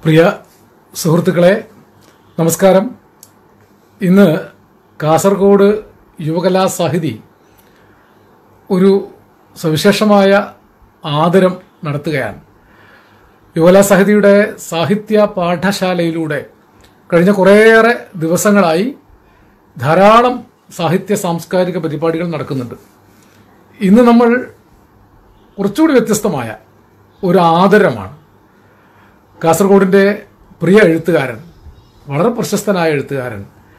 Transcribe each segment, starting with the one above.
പ്രിയ സുഹൃത്തുക്കളെ നമസ്കാരം ഇന്ന് കാസർഗോഡ് യുവകലാ സാഹിതി ഒരു സവിശേഷമായ ആദരം നടത്തുകയാണ് യുവകലാ സാഹിതിയുടെ സാഹിത്യ പാഠശാലയിലൂടെ കഴിഞ്ഞ കുറേയേറെ ദിവസങ്ങളായി ധാരാളം സാഹിത്യ സാംസ്കാരിക പരിപാടികൾ നടക്കുന്നുണ്ട് ഇന്ന് നമ്മൾ കുറച്ചുകൂടി വ്യത്യസ്തമായ ഒരു ആദരമാണ് കാസർഗോഡിൻ്റെ പ്രിയ എഴുത്തുകാരൻ വളരെ പ്രശസ്തനായ എഴുത്തുകാരൻ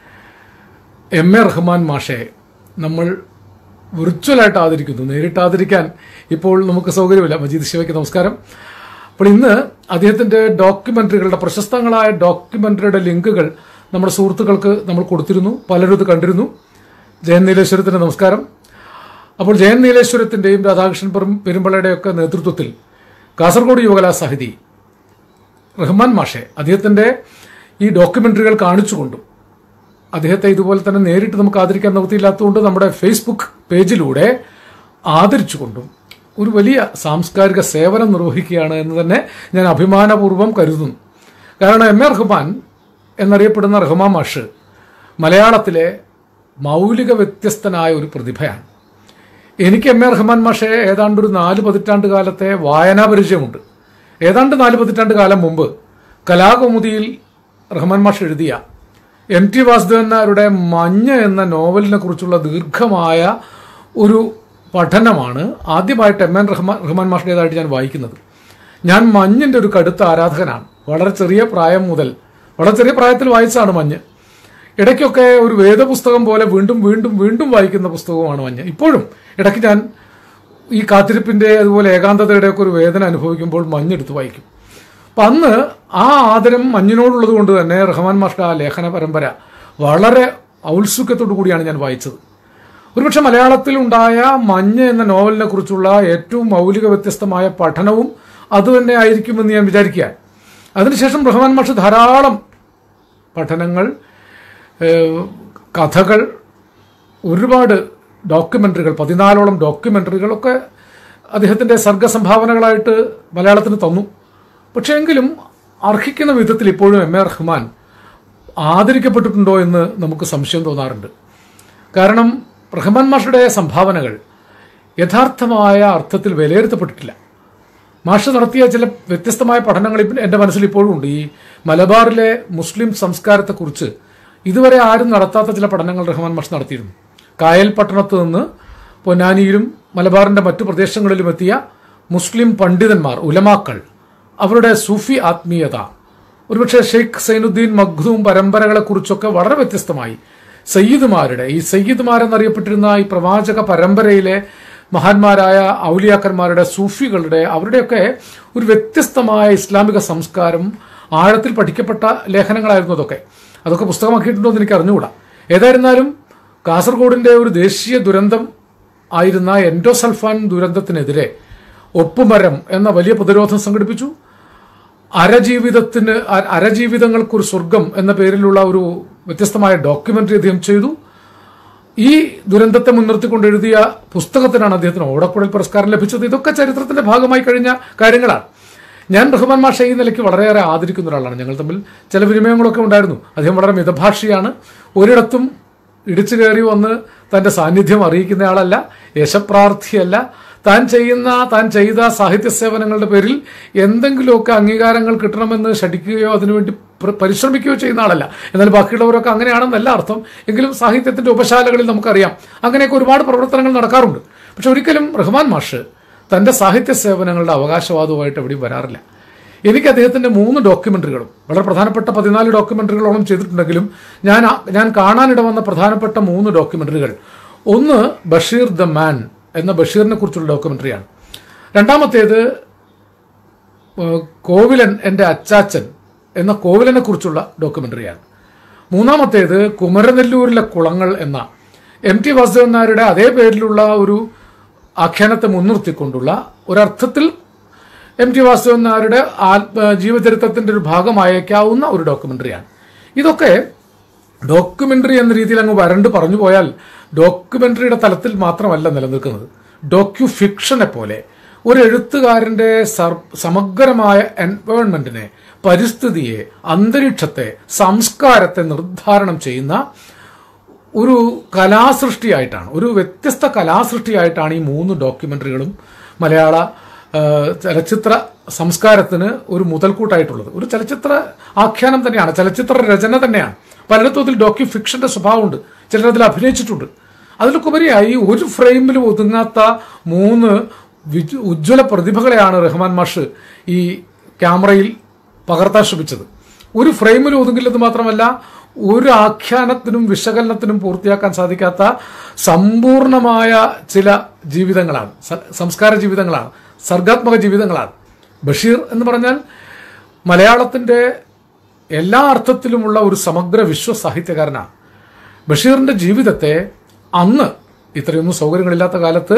എം എ റഹ്മാൻ മാഷെ നമ്മൾ വിർച്വലായിട്ട് ആദരിക്കുന്നു നേരിട്ട് ആദരിക്കാൻ ഇപ്പോൾ നമുക്ക് സൗകര്യമില്ല മജീദ് ശിവയ്ക്ക് നമസ്കാരം അപ്പോൾ ഇന്ന് അദ്ദേഹത്തിൻ്റെ ഡോക്യുമെൻ്ററികളുടെ പ്രശസ്തങ്ങളായ ഡോക്യുമെൻ്ററിയുടെ ലിങ്കുകൾ നമ്മുടെ സുഹൃത്തുക്കൾക്ക് നമ്മൾ കൊടുത്തിരുന്നു പലരും ഇത് കണ്ടിരുന്നു ജയൻ നീലേശ്വരത്തിന് നമസ്കാരം അപ്പോൾ ജയൻ നീലേശ്വരത്തിൻ്റെയും രാധാകൃഷ്ണൻ പെരും- പെരുമ്പളയുടെയൊക്കെ നേതൃത്വത്തിൽ കാസർഗോഡ് യുവകലാ സാഹിതി റഹ്മാൻ മാഷെ അദ്ദേഹത്തിൻ്റെ ഈ ഡോക്യുമെൻ്ററികൾ കാണിച്ചുകൊണ്ടും അദ്ദേഹത്തെ ഇതുപോലെ തന്നെ നേരിട്ട് നമുക്ക് ആദരിക്കാൻ നിവൃത്തിയില്ലാത്തതുകൊണ്ട് നമ്മുടെ ഫേസ്ബുക്ക് പേജിലൂടെ ആദരിച്ചുകൊണ്ടും ഒരു വലിയ സാംസ്കാരിക സേവനം നിർവഹിക്കുകയാണ് എന്ന് തന്നെ ഞാൻ അഭിമാനപൂർവ്വം കരുതുന്നു കാരണം എം എ റഹ്മാൻ എന്നറിയപ്പെടുന്ന റഹ്മാൻ മാഷ് മലയാളത്തിലെ മൗലിക വ്യത്യസ്തനായ ഒരു പ്രതിഭയാണ് എനിക്ക് എം എ റഹ്മാൻ മാഷെ ഏതാണ്ട് ഒരു നാല് പതിറ്റാണ്ട് കാലത്തെ വായനാ പരിചയമുണ്ട് ഏതാണ്ട് നാല് പതിറ്റാണ്ട് കാലം മുമ്പ് കലാകൗമുദിയിൽ റഹ്മാൻ മാഷ് എഴുതിയ എം ടി വാസുദേവൻ നായരുടെ മഞ്ഞ് എന്ന നോവലിനെ കുറിച്ചുള്ള ദീർഘമായ ഒരു പഠനമാണ് ആദ്യമായിട്ട് എം എൻ റഹ്മാൻ റഹ്മാൻ മാഷിൻ്റെതായിട്ട് ഞാൻ വായിക്കുന്നത് ഞാൻ മഞ്ഞിൻ്റെ ഒരു കടുത്ത ആരാധകനാണ് വളരെ ചെറിയ പ്രായം മുതൽ വളരെ ചെറിയ പ്രായത്തിൽ വായിച്ചതാണ് മഞ്ഞ് ഇടയ്ക്കൊക്കെ ഒരു വേദപുസ്തകം പോലെ വീണ്ടും വീണ്ടും വീണ്ടും വായിക്കുന്ന പുസ്തകമാണ് മഞ്ഞ് ഇപ്പോഴും ഇടയ്ക്ക് ഞാൻ ഈ കാത്തിരിപ്പിന്റെ അതുപോലെ ഏകാന്തതയുടെ ഒക്കെ ഒരു വേദന അനുഭവിക്കുമ്പോൾ മഞ്ഞെടുത്ത് വായിക്കും അപ്പം അന്ന് ആ ആദരം മഞ്ഞിനോടുള്ളത് കൊണ്ട് തന്നെ റഹ്മാൻ മാഷ്ട ആ ലേഖന പരമ്പര വളരെ ഔത്സുക്യത്തോടു കൂടിയാണ് ഞാൻ വായിച്ചത് ഒരുപക്ഷെ മലയാളത്തിലുണ്ടായ മഞ്ഞ് എന്ന നോവലിനെ കുറിച്ചുള്ള ഏറ്റവും മൗലിക വ്യത്യസ്തമായ പഠനവും അതുതന്നെ ആയിരിക്കുമെന്ന് ഞാൻ വിചാരിക്കുക അതിനുശേഷം റഹ്മാൻ മാഷ് ധാരാളം പഠനങ്ങൾ ഏഹ്, കഥകൾ ഒരുപാട് ഡോക്യുമെൻ്ററികൾ പതിനാലോളം ഡോക്യുമെൻ്ററികളൊക്കെ അദ്ദേഹത്തിൻ്റെ സർഗസംഭാവനകളായിട്ട് മലയാളത്തിന് തന്നു പക്ഷേ എങ്കിലും അർഹിക്കുന്ന വിധത്തിൽ ഇപ്പോഴും എം എ റഹ്മാൻ ആദരിക്കപ്പെട്ടിട്ടുണ്ടോ എന്ന് നമുക്ക് സംശയം തോന്നാറുണ്ട് കാരണം റഹ്മാൻ മാഷയുടെ സംഭാവനകൾ യഥാർത്ഥമായ അർത്ഥത്തിൽ വിലയിരുത്തപ്പെട്ടിട്ടില്ല മാഷ് നടത്തിയ ചില വ്യത്യസ്തമായ പഠനങ്ങൾ ഇപ്പം എൻ്റെ മനസ്സിൽ ഇപ്പോഴും ഉണ്ട് ഈ മലബാറിലെ മുസ്ലിം സംസ്കാരത്തെക്കുറിച്ച് ഇതുവരെ ആരും നടത്താത്ത ചില പഠനങ്ങൾ റഹ്മാൻ മാഷ് നടത്തിയിരുന്നു കായൽ പട്ടണത്ത് നിന്ന് പൊന്നാനിയിലും മലബാറിൻ്റെ മറ്റു പ്രദേശങ്ങളിലും എത്തിയ മുസ്ലിം പണ്ഡിതന്മാർ ഉലമാക്കൾ അവരുടെ സൂഫി ആത്മീയത ഒരുപക്ഷെ ഷെയ്ഖ് സൈനുദ്ദീൻ മഖ്ദൂം പരമ്പരകളെക്കുറിച്ചൊക്കെ വളരെ വ്യത്യസ്തമായി സയ്യിദുമാരുടെ ഈ സയ്യിദുമാരെന്നറിയപ്പെട്ടിരുന്ന ഈ പ്രവാചക പരമ്പരയിലെ മഹാന്മാരായ ഔലിയാക്കന്മാരുടെ സൂഫികളുടെ അവരുടെയൊക്കെ ഒരു വ്യത്യസ്തമായ ഇസ്ലാമിക സംസ്കാരം ആഴത്തിൽ പഠിക്കപ്പെട്ട ലേഖനങ്ങളായിരുന്നു അതൊക്കെ അതൊക്കെ പുസ്തകമാക്കിയിട്ടുണ്ടോ എന്ന് എനിക്ക് അറിഞ്ഞുകൂടാ ഏതായിരുന്നാലും കാസർഗോഡിന്റെ ഒരു ദേശീയ ദുരന്തം ആയിരുന്ന എൻഡോസൾഫാൻ ദുരന്തത്തിനെതിരെ ഒപ്പുമരം എന്ന വലിയ പ്രതിരോധം സംഘടിപ്പിച്ചു അരജീവിതത്തിന് അ- അരജീവിതങ്ങൾക്കൊരു സ്വർഗം എന്ന പേരിലുള്ള ഒരു വ്യത്യസ്തമായ ഡോക്യുമെന്ററി അദ്ദേഹം ചെയ്തു ഈ ദുരന്തത്തെ മുൻനിർത്തിക്കൊണ്ട് എഴുതിയ പുസ്തകത്തിനാണ് അദ്ദേഹത്തിന് ഓടക്കുഴൽ പുരസ്കാരം ലഭിച്ചത് ഇതൊക്കെ ചരിത്രത്തിന്റെ ഭാഗമായി കഴിഞ്ഞ കാര്യങ്ങളാണ് ഞാൻ റഹ്മാൻ മാഷ ഈ നിലയ്ക്ക് വളരെയേറെ ആദരിക്കുന്ന ഒരാളാണ് ഞങ്ങൾ തമ്മിൽ ചില വിനിമയങ്ങളൊക്കെ ഉണ്ടായിരുന്നു അദ്ദേഹം വളരെ മിതഭാഷിയാണ് ഒരിടത്തും ഇടിച്ചു കയറി വന്ന് തന്റെ സാന്നിധ്യം അറിയിക്കുന്ന ആളല്ല യശപ്രാർത്ഥിയല്ല താൻ ചെയ്യുന്ന താൻ ചെയ്ത സാഹിത്യ സേവനങ്ങളുടെ പേരിൽ എന്തെങ്കിലുമൊക്കെ അംഗീകാരങ്ങൾ കിട്ടണമെന്ന് ശഠിക്കുകയോ അതിനുവേണ്ടി പ്ര- പരിശ്രമിക്കുകയോ ചെയ്യുന്ന ആളല്ല എന്നാൽ ബാക്കിയുള്ളവരൊക്കെ അങ്ങനെയാണെന്നല്ല അർത്ഥം എങ്കിലും സാഹിത്യത്തിന്റെ ഉപശാലകളിൽ നമുക്കറിയാം അങ്ങനെയൊക്കെ ഒരുപാട് പ്രവർത്തനങ്ങൾ നടക്കാറുണ്ട് പക്ഷെ ഒരിക്കലും റഹ്മാൻ മാഷ് തന്റെ സാഹിത്യ സേവനങ്ങളുടെ അവകാശവാദവുമായിട്ട് എവിടെയും വരാറില്ല എനിക്ക് അദ്ദേഹത്തിന്റെ മൂന്ന് ഡോക്യുമെന്ററികളും വളരെ പ്രധാനപ്പെട്ട പതിനാല് ഡോക്യുമെന്ററികളോളം ചെയ്തിട്ടുണ്ടെങ്കിലും ഞാൻ ആ- ഞാൻ കാണാനിട വന്ന പ്രധാനപ്പെട്ട മൂന്ന് ഡോക്യുമെന്ററികൾ ഒന്ന് ബഷീർ ദ മാൻ എന്ന ബഷീറിനെ കുറിച്ചുള്ള ഡോക്യുമെന്ററിയാണ് രണ്ടാമത്തേത് ഏഹ്, കോവിലൻ എൻ്റെ അച്ചാച്ചൻ എന്ന കോവിലനെ കുറിച്ചുള്ള ഡോക്യുമെന്ററിയാണ് മൂന്നാമത്തേത് കുമരനെല്ലൂരിലെ കുളങ്ങൾ എന്ന എം ടി വാസുദേവൻ നായരുടെ അതേ പേരിലുള്ള ഒരു ആഖ്യാനത്തെ മുൻനിർത്തിക്കൊണ്ടുള്ള ഒരർത്ഥത്തിൽ എം ടി വാസുദേവൻ നായരുടെ ആത്മ ജീവചരിത്രത്തിന്റെ ഒരു ഭാഗമായേക്കാവുന്ന ഒരു ഡോക്യുമെന്ററിയാണ് ഇതൊക്കെ ഡോക്യുമെന്ററി എന്ന രീതിയിൽ അങ്ങ് വരണ്ട് പറഞ്ഞു പോയാൽ ഡോക്യുമെന്ററിയുടെ തലത്തിൽ മാത്രമല്ല നിലനിൽക്കുന്നത് ഡോക്യു ഫിക്ഷനെ പോലെ ഒരു എഴുത്തുകാരന്റെ സർ- സമഗ്രമായ എൻവയോൺമെന്റിനെ പരിസ്ഥിതിയെ അന്തരീക്ഷത്തെ സംസ്കാരത്തെ നിർദ്ധാരണം ചെയ്യുന്ന ഒരു കലാസൃഷ്ടിയായിട്ടാണ് ഒരു വ്യത്യസ്ത കലാസൃഷ്ടിയായിട്ടാണ് ഈ മൂന്ന് ഡോക്യുമെന്ററികളും മലയാള ആ, ചലച്ചിത്ര സംസ്കാരത്തിന് ഒരു മുതൽക്കൂട്ടായിട്ടുള്ളത് ഒരു ചലച്ചിത്ര ആഖ്യാനം തന്നെയാണ് ചലച്ചിത്ര രചന തന്നെയാണ് പലയിടത്തും അതിൽ ഡോക്യു ഫിക്ഷന്റെ സ്വഭാവമുണ്ട് ചിലരതിൽ അഭിനയിച്ചിട്ടുണ്ട് അതിലൊക്കെപരിയായി ഒരു ഫ്രെയിമിലും ഒതുങ്ങാത്ത മൂന്ന് വിജ്- ഉജ്ജ്വല പ്രതിഭകളെയാണ് റഹ്മാൻ മാഷ് ഈ ക്യാമറയിൽ പകർത്താൻ ശ്രമിച്ചത് ഒരു ഫ്രെയിമിൽ ഒതുങ്ങില്ലെന്ന് മാത്രമല്ല ഒരു ആഖ്യാനത്തിനും വിശകലനത്തിനും പൂർത്തിയാക്കാൻ സാധിക്കാത്ത സമ്പൂർണമായ ചില ജീവിതങ്ങളാണ് സ- സംസ്കാര ജീവിതങ്ങളാണ് സർഗാത്മക ജീവിതങ്ങളാണ് ബഷീർ എന്ന് പറഞ്ഞാൽ മലയാളത്തിന്റെ എല്ലാ അർത്ഥത്തിലുമുള്ള ഒരു സമഗ്ര വിശ്വ സാഹിത്യകാരനാണ് ബഷീറിന്റെ ജീവിതത്തെ അന്ന് ഇത്രയൊന്നും സൗകര്യങ്ങളില്ലാത്ത കാലത്ത്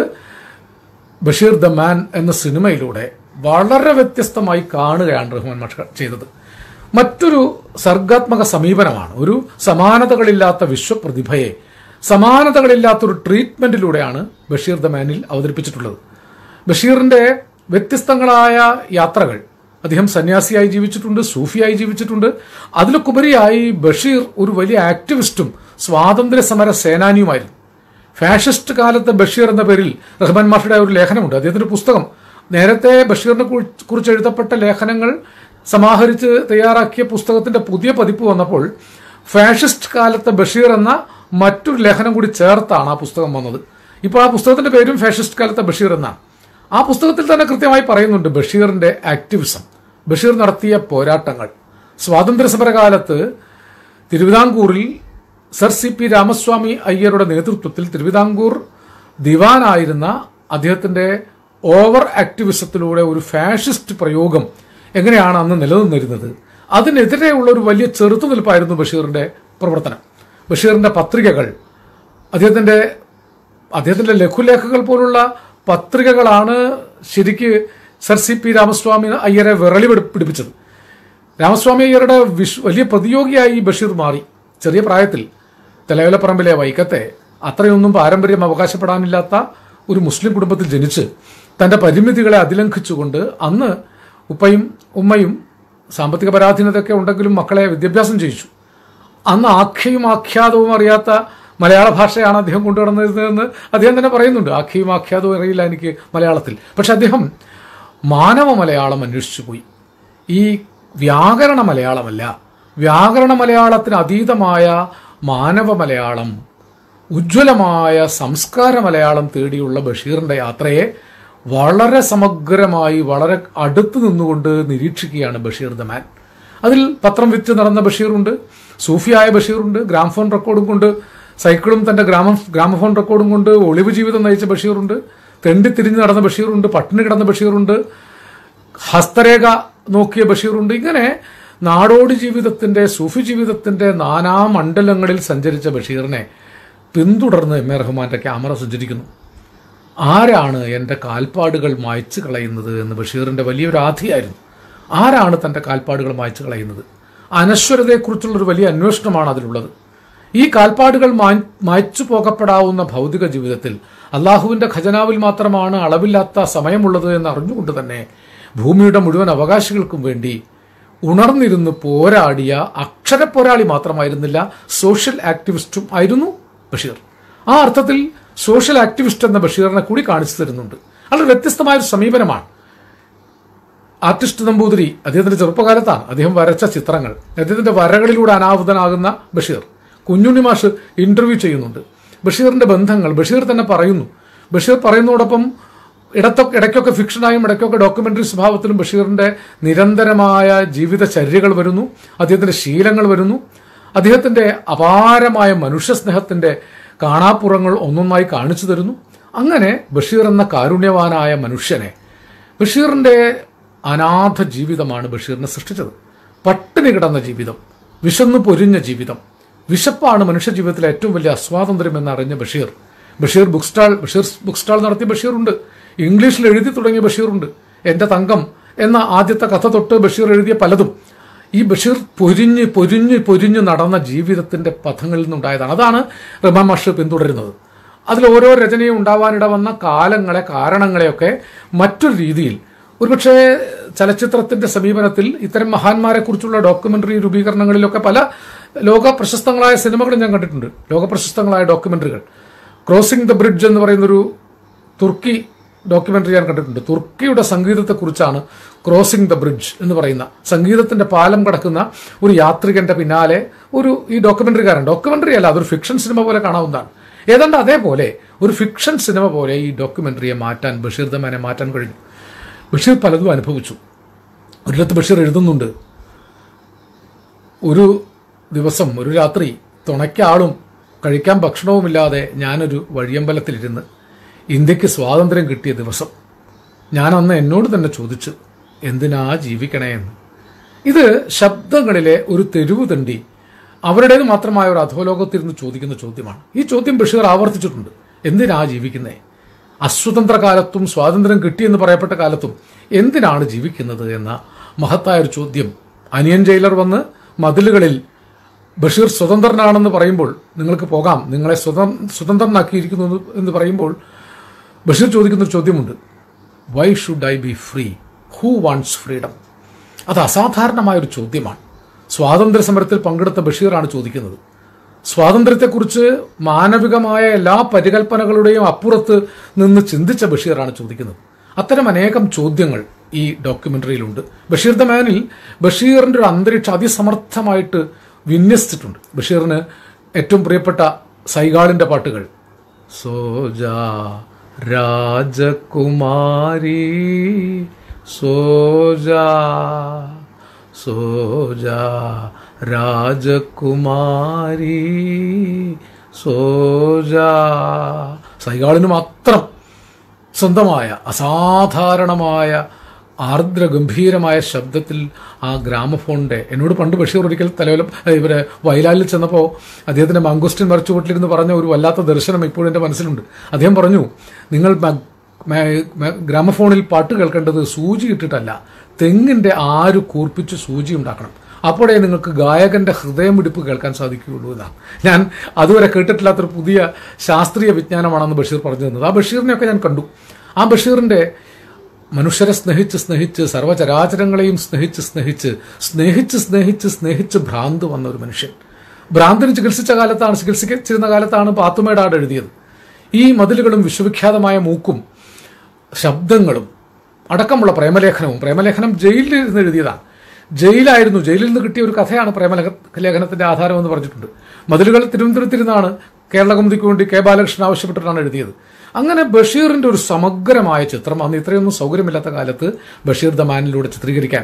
ബഷീർ ദ മാൻ എന്ന സിനിമയിലൂടെ വളരെ വ്യത്യസ്തമായി കാണുകയാണ് റഹ്മാൻ മാഷ് ചെയ്തത് മറ്റൊരു സർഗാത്മക സമീപനമാണ് ഒരു സമാനതകളില്ലാത്ത വിശ്വപ്രതിഭയെ സമാനതകളില്ലാത്ത ഒരു ട്രീറ്റ്മെന്റിലൂടെയാണ് ബഷീർ ദ മാനിൽ അവതരിപ്പിച്ചിട്ടുള്ളത് ബഷീറിന്റെ വ്യത്യസ്തങ്ങളായ യാത്രകൾ അദ്ദേഹം സന്യാസിയായി ജീവിച്ചിട്ടുണ്ട് സൂഫിയായി ജീവിച്ചിട്ടുണ്ട് അതിലൊക്കുപരിയായി ബഷീർ ഒരു വലിയ ആക്ടിവിസ്റ്റും സ്വാതന്ത്ര്യ സമര സേനാനിയുമായിരുന്നു ഫാഷിസ്റ്റ് കാലത്തെ ബഷീർ എന്ന പേരിൽ റഹ്മാൻ മാഷയുടെ ഒരു ലേഖനമുണ്ട് അദ്ദേഹത്തിന്റെ പുസ്തകം നേരത്തെ ബഷീറിനെ കുറി- കുറിച്ച് എഴുതപ്പെട്ട ലേഖനങ്ങൾ സമാഹരിച്ച് തയ്യാറാക്കിയ പുസ്തകത്തിന്റെ പുതിയ പതിപ്പ് വന്നപ്പോൾ ഫാഷിസ്റ്റ് കാലത്തെ ബഷീർ എന്ന മറ്റൊരു ലേഖനം കൂടി ചേർത്താണ് ആ പുസ്തകം വന്നത് ഇപ്പോൾ ആ പുസ്തകത്തിന്റെ പേരും ഫാഷിസ്റ്റ് കാലത്തെ ബഷീർ എന്നാണ് ആ പുസ്തകത്തിൽ തന്നെ കൃത്യമായി പറയുന്നുണ്ട് ബഷീറിന്റെ ആക്ടിവിസം ബഷീർ നടത്തിയ പോരാട്ടങ്ങൾ സ്വാതന്ത്ര്യ സമരകാലത്ത് തിരുവിതാംകൂറിൽ സർ സി പി രാമസ്വാമി അയ്യരുടെ നേതൃത്വത്തിൽ തിരുവിതാംകൂർ ദിവാനായിരുന്ന അദ്ദേഹത്തിന്റെ ഓവർ ആക്ടിവിസത്തിലൂടെ ഒരു ഫാഷിസ്റ്റ് പ്രയോഗം എങ്ങനെയാണ് അന്ന് നിലനിന്നിരുന്നത് അതിനെതിരെയുള്ള ഒരു വലിയ ചെറുത്തുനിൽപ്പായിരുന്നു ബഷീറിന്റെ പ്രവർത്തനം ബഷീറിന്റെ പത്രികകൾ അദ്ദേഹത്തിന്റെ അദ്ദേഹത്തിന്റെ ലഘുലേഖകൾ പോലുള്ള പത്രികകളാണ് ശരിക്ക് സർ സി പി രാമസ്വാമി അയ്യരെ വിറളി പിടി- പിടിപ്പിച്ചത് രാമസ്വാമി അയ്യരുടെ വിഷ് വലിയ പ്രതിയോഗിയായി ബഷീർ മാറി ചെറിയ പ്രായത്തിൽ തെലയോലപ്പറമ്പിലെ വൈക്കത്തെ അത്രയൊന്നും പാരമ്പര്യം അവകാശപ്പെടാനില്ലാത്ത ഒരു മുസ്ലിം കുടുംബത്തിൽ ജനിച്ച് തന്റെ പരിമിതികളെ അതിലംഘിച്ചുകൊണ്ട് അന്ന് ഉപ്പയും ഉമ്മയും സാമ്പത്തിക പരാധീനതയൊക്കെ ഉണ്ടെങ്കിലും മക്കളെ വിദ്യാഭ്യാസം ചെയ്യിച്ചു അന്ന് ആഖ്യയും ആഖ്യാതവും അറിയാത്ത മലയാള ഭാഷയാണ് അദ്ദേഹം കൊണ്ടുവരുന്നതെന്ന് അദ്ദേഹം തന്നെ പറയുന്നുണ്ട് ആഖ്യയും ആഖ്യാതവും അറിയില്ല എനിക്ക് മലയാളത്തിൽ പക്ഷെ അദ്ദേഹം മാനവ മലയാളം അന്വേഷിച്ചു പോയി ഈ വ്യാകരണ മലയാളമല്ല വ്യാകരണ മലയാളത്തിന് അതീതമായ മാനവ മലയാളം ഉജ്ജ്വലമായ സംസ്കാര മലയാളം തേടിയുള്ള ബഷീറിന്റെ യാത്രയെ വളരെ സമഗ്രമായി വളരെ അടുത്ത് നിന്നുകൊണ്ട് നിരീക്ഷിക്കുകയാണ് ബഷീർ ദ മാൻ അതിൽ പത്രം വിറ്റ് നടന്ന ബഷീറുണ്ട് സൂഫിയായ ബഷീറുണ്ട് ഗ്രാമഫോൺ റെക്കോർഡും കൊണ്ട് സൈക്കിളും തന്റെ ഗ്രാമ ഗ്രാമഫോൺ റെക്കോർഡും കൊണ്ട് ഒളിവ് ജീവിതം നയിച്ച ബഷീറുണ്ട് തെണ്ടി തിരിഞ്ഞ് നടന്ന ബഷീറുണ്ട് പട്ടിണി കിടന്ന ബഷീറുണ്ട് ഹസ്തരേഖ നോക്കിയ ബഷീറുണ്ട് ഇങ്ങനെ നാടോടി ജീവിതത്തിന്റെ സൂഫി ജീവിതത്തിന്റെ നാനാ മണ്ഡലങ്ങളിൽ സഞ്ചരിച്ച ബഷീറിനെ പിന്തുടർന്ന് എം എ റഹ്മാന്റെ ക്യാമറ സഞ്ചരിക്കുന്നു ആരാണ് എൻ്റെ കാൽപ്പാടുകൾ മായ്ച്ചു കളയുന്നത് എന്ന് ബഷീറിന്റെ വലിയൊരു ആധിയായിരുന്നു ആരാണ് തൻ്റെ കാൽപ്പാടുകൾ മായ്ച്ചു കളയുന്നത് അനശ്വരതയെക്കുറിച്ചുള്ള ഒരു വലിയ അന്വേഷണമാണ് അതിലുള്ളത് ഈ കാൽപ്പാടുകൾ മായ്- മായ്ച്ചു പോകപ്പെടാവുന്ന ഭൗതിക ജീവിതത്തിൽ അള്ളാഹുവിന്റെ ഖജനാവിൽ മാത്രമാണ് അളവില്ലാത്ത സമയമുള്ളത് എന്ന് അറിഞ്ഞുകൊണ്ട് തന്നെ ഭൂമിയുടെ മുഴുവൻ അവകാശികൾക്കും വേണ്ടി ഉണർന്നിരുന്ന് പോരാടിയ അക്ഷര പോരാളി മാത്രമായിരുന്നില്ല സോഷ്യൽ ആക്ടിവിസ്റ്റും ആയിരുന്നു ബഷീർ ആ അർത്ഥത്തിൽ സോഷ്യൽ ആക്ടിവിസ്റ്റ് എന്ന ബഷീറിനെ കൂടി കാണിച്ചു തരുന്നുണ്ട് വളരെ വ്യത്യസ്തമായ ഒരു സമീപനമാണ് ആർട്ടിസ്റ്റ് നമ്പൂതിരി അദ്ദേഹത്തിന്റെ ചെറുപ്പകാലത്താണ് അദ്ദേഹം വരച്ച ചിത്രങ്ങൾ അദ്ദേഹത്തിന്റെ വരകളിലൂടെ അനാവൃതനാകുന്ന ബഷീർ കുഞ്ഞുണ്ണി മാഷ് ഇന്റർവ്യൂ ചെയ്യുന്നുണ്ട് ബഷീറിന്റെ ബന്ധങ്ങൾ ബഷീർ തന്നെ പറയുന്നു ബഷീർ പറയുന്നതോടൊപ്പം ഇടത്തൊക്കെ ഇടയ്ക്കൊക്കെ ഫിക്ഷനായും ഇടയ്ക്കൊക്കെ ഡോക്യുമെന്ററി സ്വഭാവത്തിലും ബഷീറിന്റെ നിരന്തരമായ ജീവിതചര്യകൾ വരുന്നു അദ്ദേഹത്തിന്റെ ശീലങ്ങൾ വരുന്നു അദ്ദേഹത്തിന്റെ അപാരമായ മനുഷ്യസ്നേഹത്തിന്റെ കാണാപ്പുറങ്ങൾ ഒന്നൊന്നായി കാണിച്ചു തരുന്നു അങ്ങനെ ബഷീർ എന്ന കാരുണ്യവാനായ മനുഷ്യനെ ബഷീറിന്റെ അനാഥ ജീവിതമാണ് ബഷീറിനെ സൃഷ്ടിച്ചത് പട്ടിണി കിടന്ന ജീവിതം വിശന്നു പൊരിഞ്ഞ ജീവിതം വിശപ്പാണ് മനുഷ്യ ജീവിതത്തിലെ ഏറ്റവും വലിയ അസ്വാതന്ത്ര്യം എന്ന് അറിഞ്ഞ Basheer Basheer book stall Basheer book stall നടത്തിയ ബഷീറുണ്ട് ഇംഗ്ലീഷിൽ എഴുതി തുടങ്ങിയ ബഷീറുണ്ട് എന്റെ തങ്കം എന്ന ആദ്യത്തെ കഥ തൊട്ട് ബഷീർ എഴുതിയ പലതും ഈ ബഷീർ പൊരിഞ്ഞ് പൊരിഞ്ഞ് പൊരിഞ്ഞ് നടന്ന ജീവിതത്തിന്റെ പഥങ്ങളിൽ നിന്നുണ്ടായതാണ് അതാണ് റഹ്മാൻ മാഷ് പിന്തുടരുന്നത് അതിൽ ഓരോ രചനയും ഉണ്ടാവാനിട വന്ന കാലങ്ങളെ കാരണങ്ങളെയൊക്കെ മറ്റൊരു രീതിയിൽ ഒരുപക്ഷെ ചലച്ചിത്രത്തിന്റെ സമീപനത്തിൽ ഇത്തരം മഹാന്മാരെ കുറിച്ചുള്ള ഡോക്യുമെന്ററി രൂപീകരണങ്ങളിലൊക്കെ പല ലോക പ്രശസ്തങ്ങളായ സിനിമകളും ഞാൻ കണ്ടിട്ടുണ്ട് ലോക പ്രശസ്തങ്ങളായ ഡോക്യുമെന്ററികൾ ക്രോസിംഗ് ദ ബ്രിഡ്ജ് എന്ന് പറയുന്നൊരു തുർക്കി ഡോക്യുമെന്ററി ഞാൻ കണ്ടിട്ടുണ്ട് തുർക്കിയുടെ സംഗീതത്തെക്കുറിച്ചാണ് ക്രോസിംഗ് ദ ബ്രിഡ്ജ് എന്ന് പറയുന്ന സംഗീതത്തിന്റെ പാലം കടക്കുന്ന ഒരു യാത്രികന്റെ പിന്നാലെ ഒരു ഈ ഡോക്യുമെന്ററിക്കാരൻ ഡോക്യുമെന്ററി അല്ല അതൊരു ഫിക്ഷൻ സിനിമ പോലെ കാണാവുന്നതാണ് ഏതാണ്ട് അതേപോലെ ഒരു ഫിക്ഷൻ സിനിമ പോലെ ഈ ഡോക്യുമെന്ററിയെ മാറ്റാൻ ബഷീർ ദമാനെ മാറ്റാൻ കഴിഞ്ഞു ബഷീർ പലതും അനുഭവിച്ചു ഒരിടത്ത് ബഷീർ എഴുതുന്നുണ്ട് ഒരു ദിവസം ഒരു രാത്രി തുണയ്ക്കാളും കഴിക്കാൻ ഭക്ഷണവുമില്ലാതെ ഞാനൊരു വഴിയമ്പലത്തിലിരുന്ന് ഇന്ത്യക്ക് സ്വാതന്ത്ര്യം കിട്ടിയ ദിവസം ഞാൻ അന്ന് എന്നോട് തന്നെ ചോദിച്ചു എന്തിനാ ജീവിക്കണേ എന്ന് ഇത് ശബ്ദങ്ങളിലെ ഒരു തെരുവ് തണ്ടി അവരുടേത് മാത്രമായ ഒരു അധോലോകത്തിരുന്ന് ചോദിക്കുന്ന ചോദ്യമാണ് ഈ ചോദ്യം ബഷീർ ആവർത്തിച്ചിട്ടുണ്ട് എന്തിനാ ജീവിക്കുന്നേ അസ്വതന്ത്ര കാലത്തും സ്വാതന്ത്ര്യം കിട്ടിയെന്ന് പറയപ്പെട്ട കാലത്തും എന്തിനാണ് ജീവിക്കുന്നത് എന്ന മഹത്തായ ഒരു ചോദ്യം അനിയൻ ജയിലർ വന്ന് മതിലുകളിൽ ബഷീർ സ്വതന്ത്രനാണെന്ന് പറയുമ്പോൾ നിങ്ങൾക്ക് പോകാം നിങ്ങളെ സ്വതം സ്വതന്ത്രനാക്കിയിരിക്കുന്നു എന്ന് എന്ന് പറയുമ്പോൾ ബഷീർ ചോദിക്കുന്ന ഒരു ചോദ്യമുണ്ട് why should I be free who wants freedom അത് അസാധാരണമായ ഒരു ചോദ്യമാണ് സ്വാതന്ത്ര്യ സമരത്തിൽ പങ്കെടുത്ത ബഷീറാണ് ചോദിക്കുന്നത് സ്വാതന്ത്ര്യത്തെക്കുറിച്ച് മാനവികമായ എല്ലാ പരികൽപ്പനകളുടെയും അപ്പുറത്ത് നിന്ന് ചിന്തിച്ച ബഷീറാണ് ചോദിക്കുന്നത് അത്തരം അനേകം ചോദ്യങ്ങൾ ഈ ഡോക്യുമെന്ററിയിലുണ്ട് ബഷീർ ദ മാനിൽ ബഷീറിന്റെ ഒരു അന്തരീക്ഷം അതിസമർത്ഥമായിട്ട് വിന്യസിച്ചിട്ടുണ്ട് ബഷീറിന് ഏറ്റവും പ്രിയപ്പെട്ട സൈഗാളിന്റെ പാട്ടുകൾ സോജാ രാജകുമാരി സോജാ സോജാ രാജകുമാരി സോജാ സൈഗാളിന് മാത്രം സ്വന്തമായ അസാധാരണമായ ആർദ്ര ഗംഭീരമായ ശബ്ദത്തിൽ ആ ഗ്രാമഫോണിന്റെ എന്നോട് പണ്ട് ബഷീർ ഒരിക്കൽ തലവല ഇവരെ വയലാലിൽ ചെന്നപ്പോൾ അദ്ദേഹത്തിന്റെ മംഗോസ്റ്റിൻ മറിച്ചുകൊട്ടിലിരുന്ന് പറഞ്ഞ ഒരു വല്ലാത്ത ദർശനം ഇപ്പോഴും എൻ്റെ മനസ്സിലുണ്ട് അദ്ദേഹം പറഞ്ഞു നിങ്ങൾ മ- മ- മ- ഗ്രാമഫോണിൽ പാട്ട് കേൾക്കേണ്ടത് സൂചി ഇട്ടിട്ടല്ല തെങ്ങിന്റെ ആര് കൂർപ്പിച്ച് സൂചി ഉണ്ടാക്കണം അപ്പോഴേ നിങ്ങൾക്ക് ഗായകന്റെ ഹൃദയമിടിപ്പ് കേൾക്കാൻ സാധിക്കുകയുള്ളൂ എന്നാണ് ഞാൻ അതുവരെ കേട്ടിട്ടില്ലാത്തൊരു പുതിയ ശാസ്ത്രീയ വിജ്ഞാനമാണെന്ന് ബഷീർ പറഞ്ഞു തന്നത് ആ ബഷീറിനെയൊക്കെ ഞാൻ കണ്ടു ആ ബഷീറിന്റെ മനുഷ്യരെ സ്നേഹിച്ച് സ്നേഹിച്ച് സർവ്വചരാചരങ്ങളെയും സ്നേഹിച്ച് സ്നേഹിച്ച് സ്നേഹിച്ച് സ്നേഹിച്ച് സ്നേഹിച്ച് ഭ്രാന്ത് വന്ന ഒരു മനുഷ്യൻ ഭ്രാന്തിന് ചികിത്സിച്ച കാലത്താണ് ചികിത്സിച്ചിരുന്ന കാലത്താണ് പാത്തുമേടാട് എഴുതിയത് ഈ മതിലുകളും വിശ്വവിഖ്യാതമായ മൂക്കും ശബ്ദങ്ങളും അടക്കമുള്ള പ്രേമലേഖനവും പ്രേമലേഖനം ജയിലിൽ ഇരുന്ന് എഴുതിയതാണ് ജയിലായിരുന്നു ജയിലിൽ നിന്ന് കിട്ടിയ ഒരു കഥയാണ് പ്രേമലേഖ ലേഖനത്തിന്റെ ആധാരം എന്ന് പറഞ്ഞിട്ടുണ്ട് മതിലുകൾ തിരുവനന്തപുരത്തിരുന്നാണ് കേരളകൗമുദിക്ക് വേണ്ടി കെ ബാലകൃഷ്ണൻ ആവശ്യപ്പെട്ടിട്ടാണ് എഴുതിയത് അങ്ങനെ ബഷീറിന്റെ ഒരു സമഗ്രമായ ചിത്രം അന്ന് ഇത്രയൊന്നും സൗകര്യമില്ലാത്ത കാലത്ത് ബഷീർ ദ മാനിലൂടെ ചിത്രീകരിക്കാൻ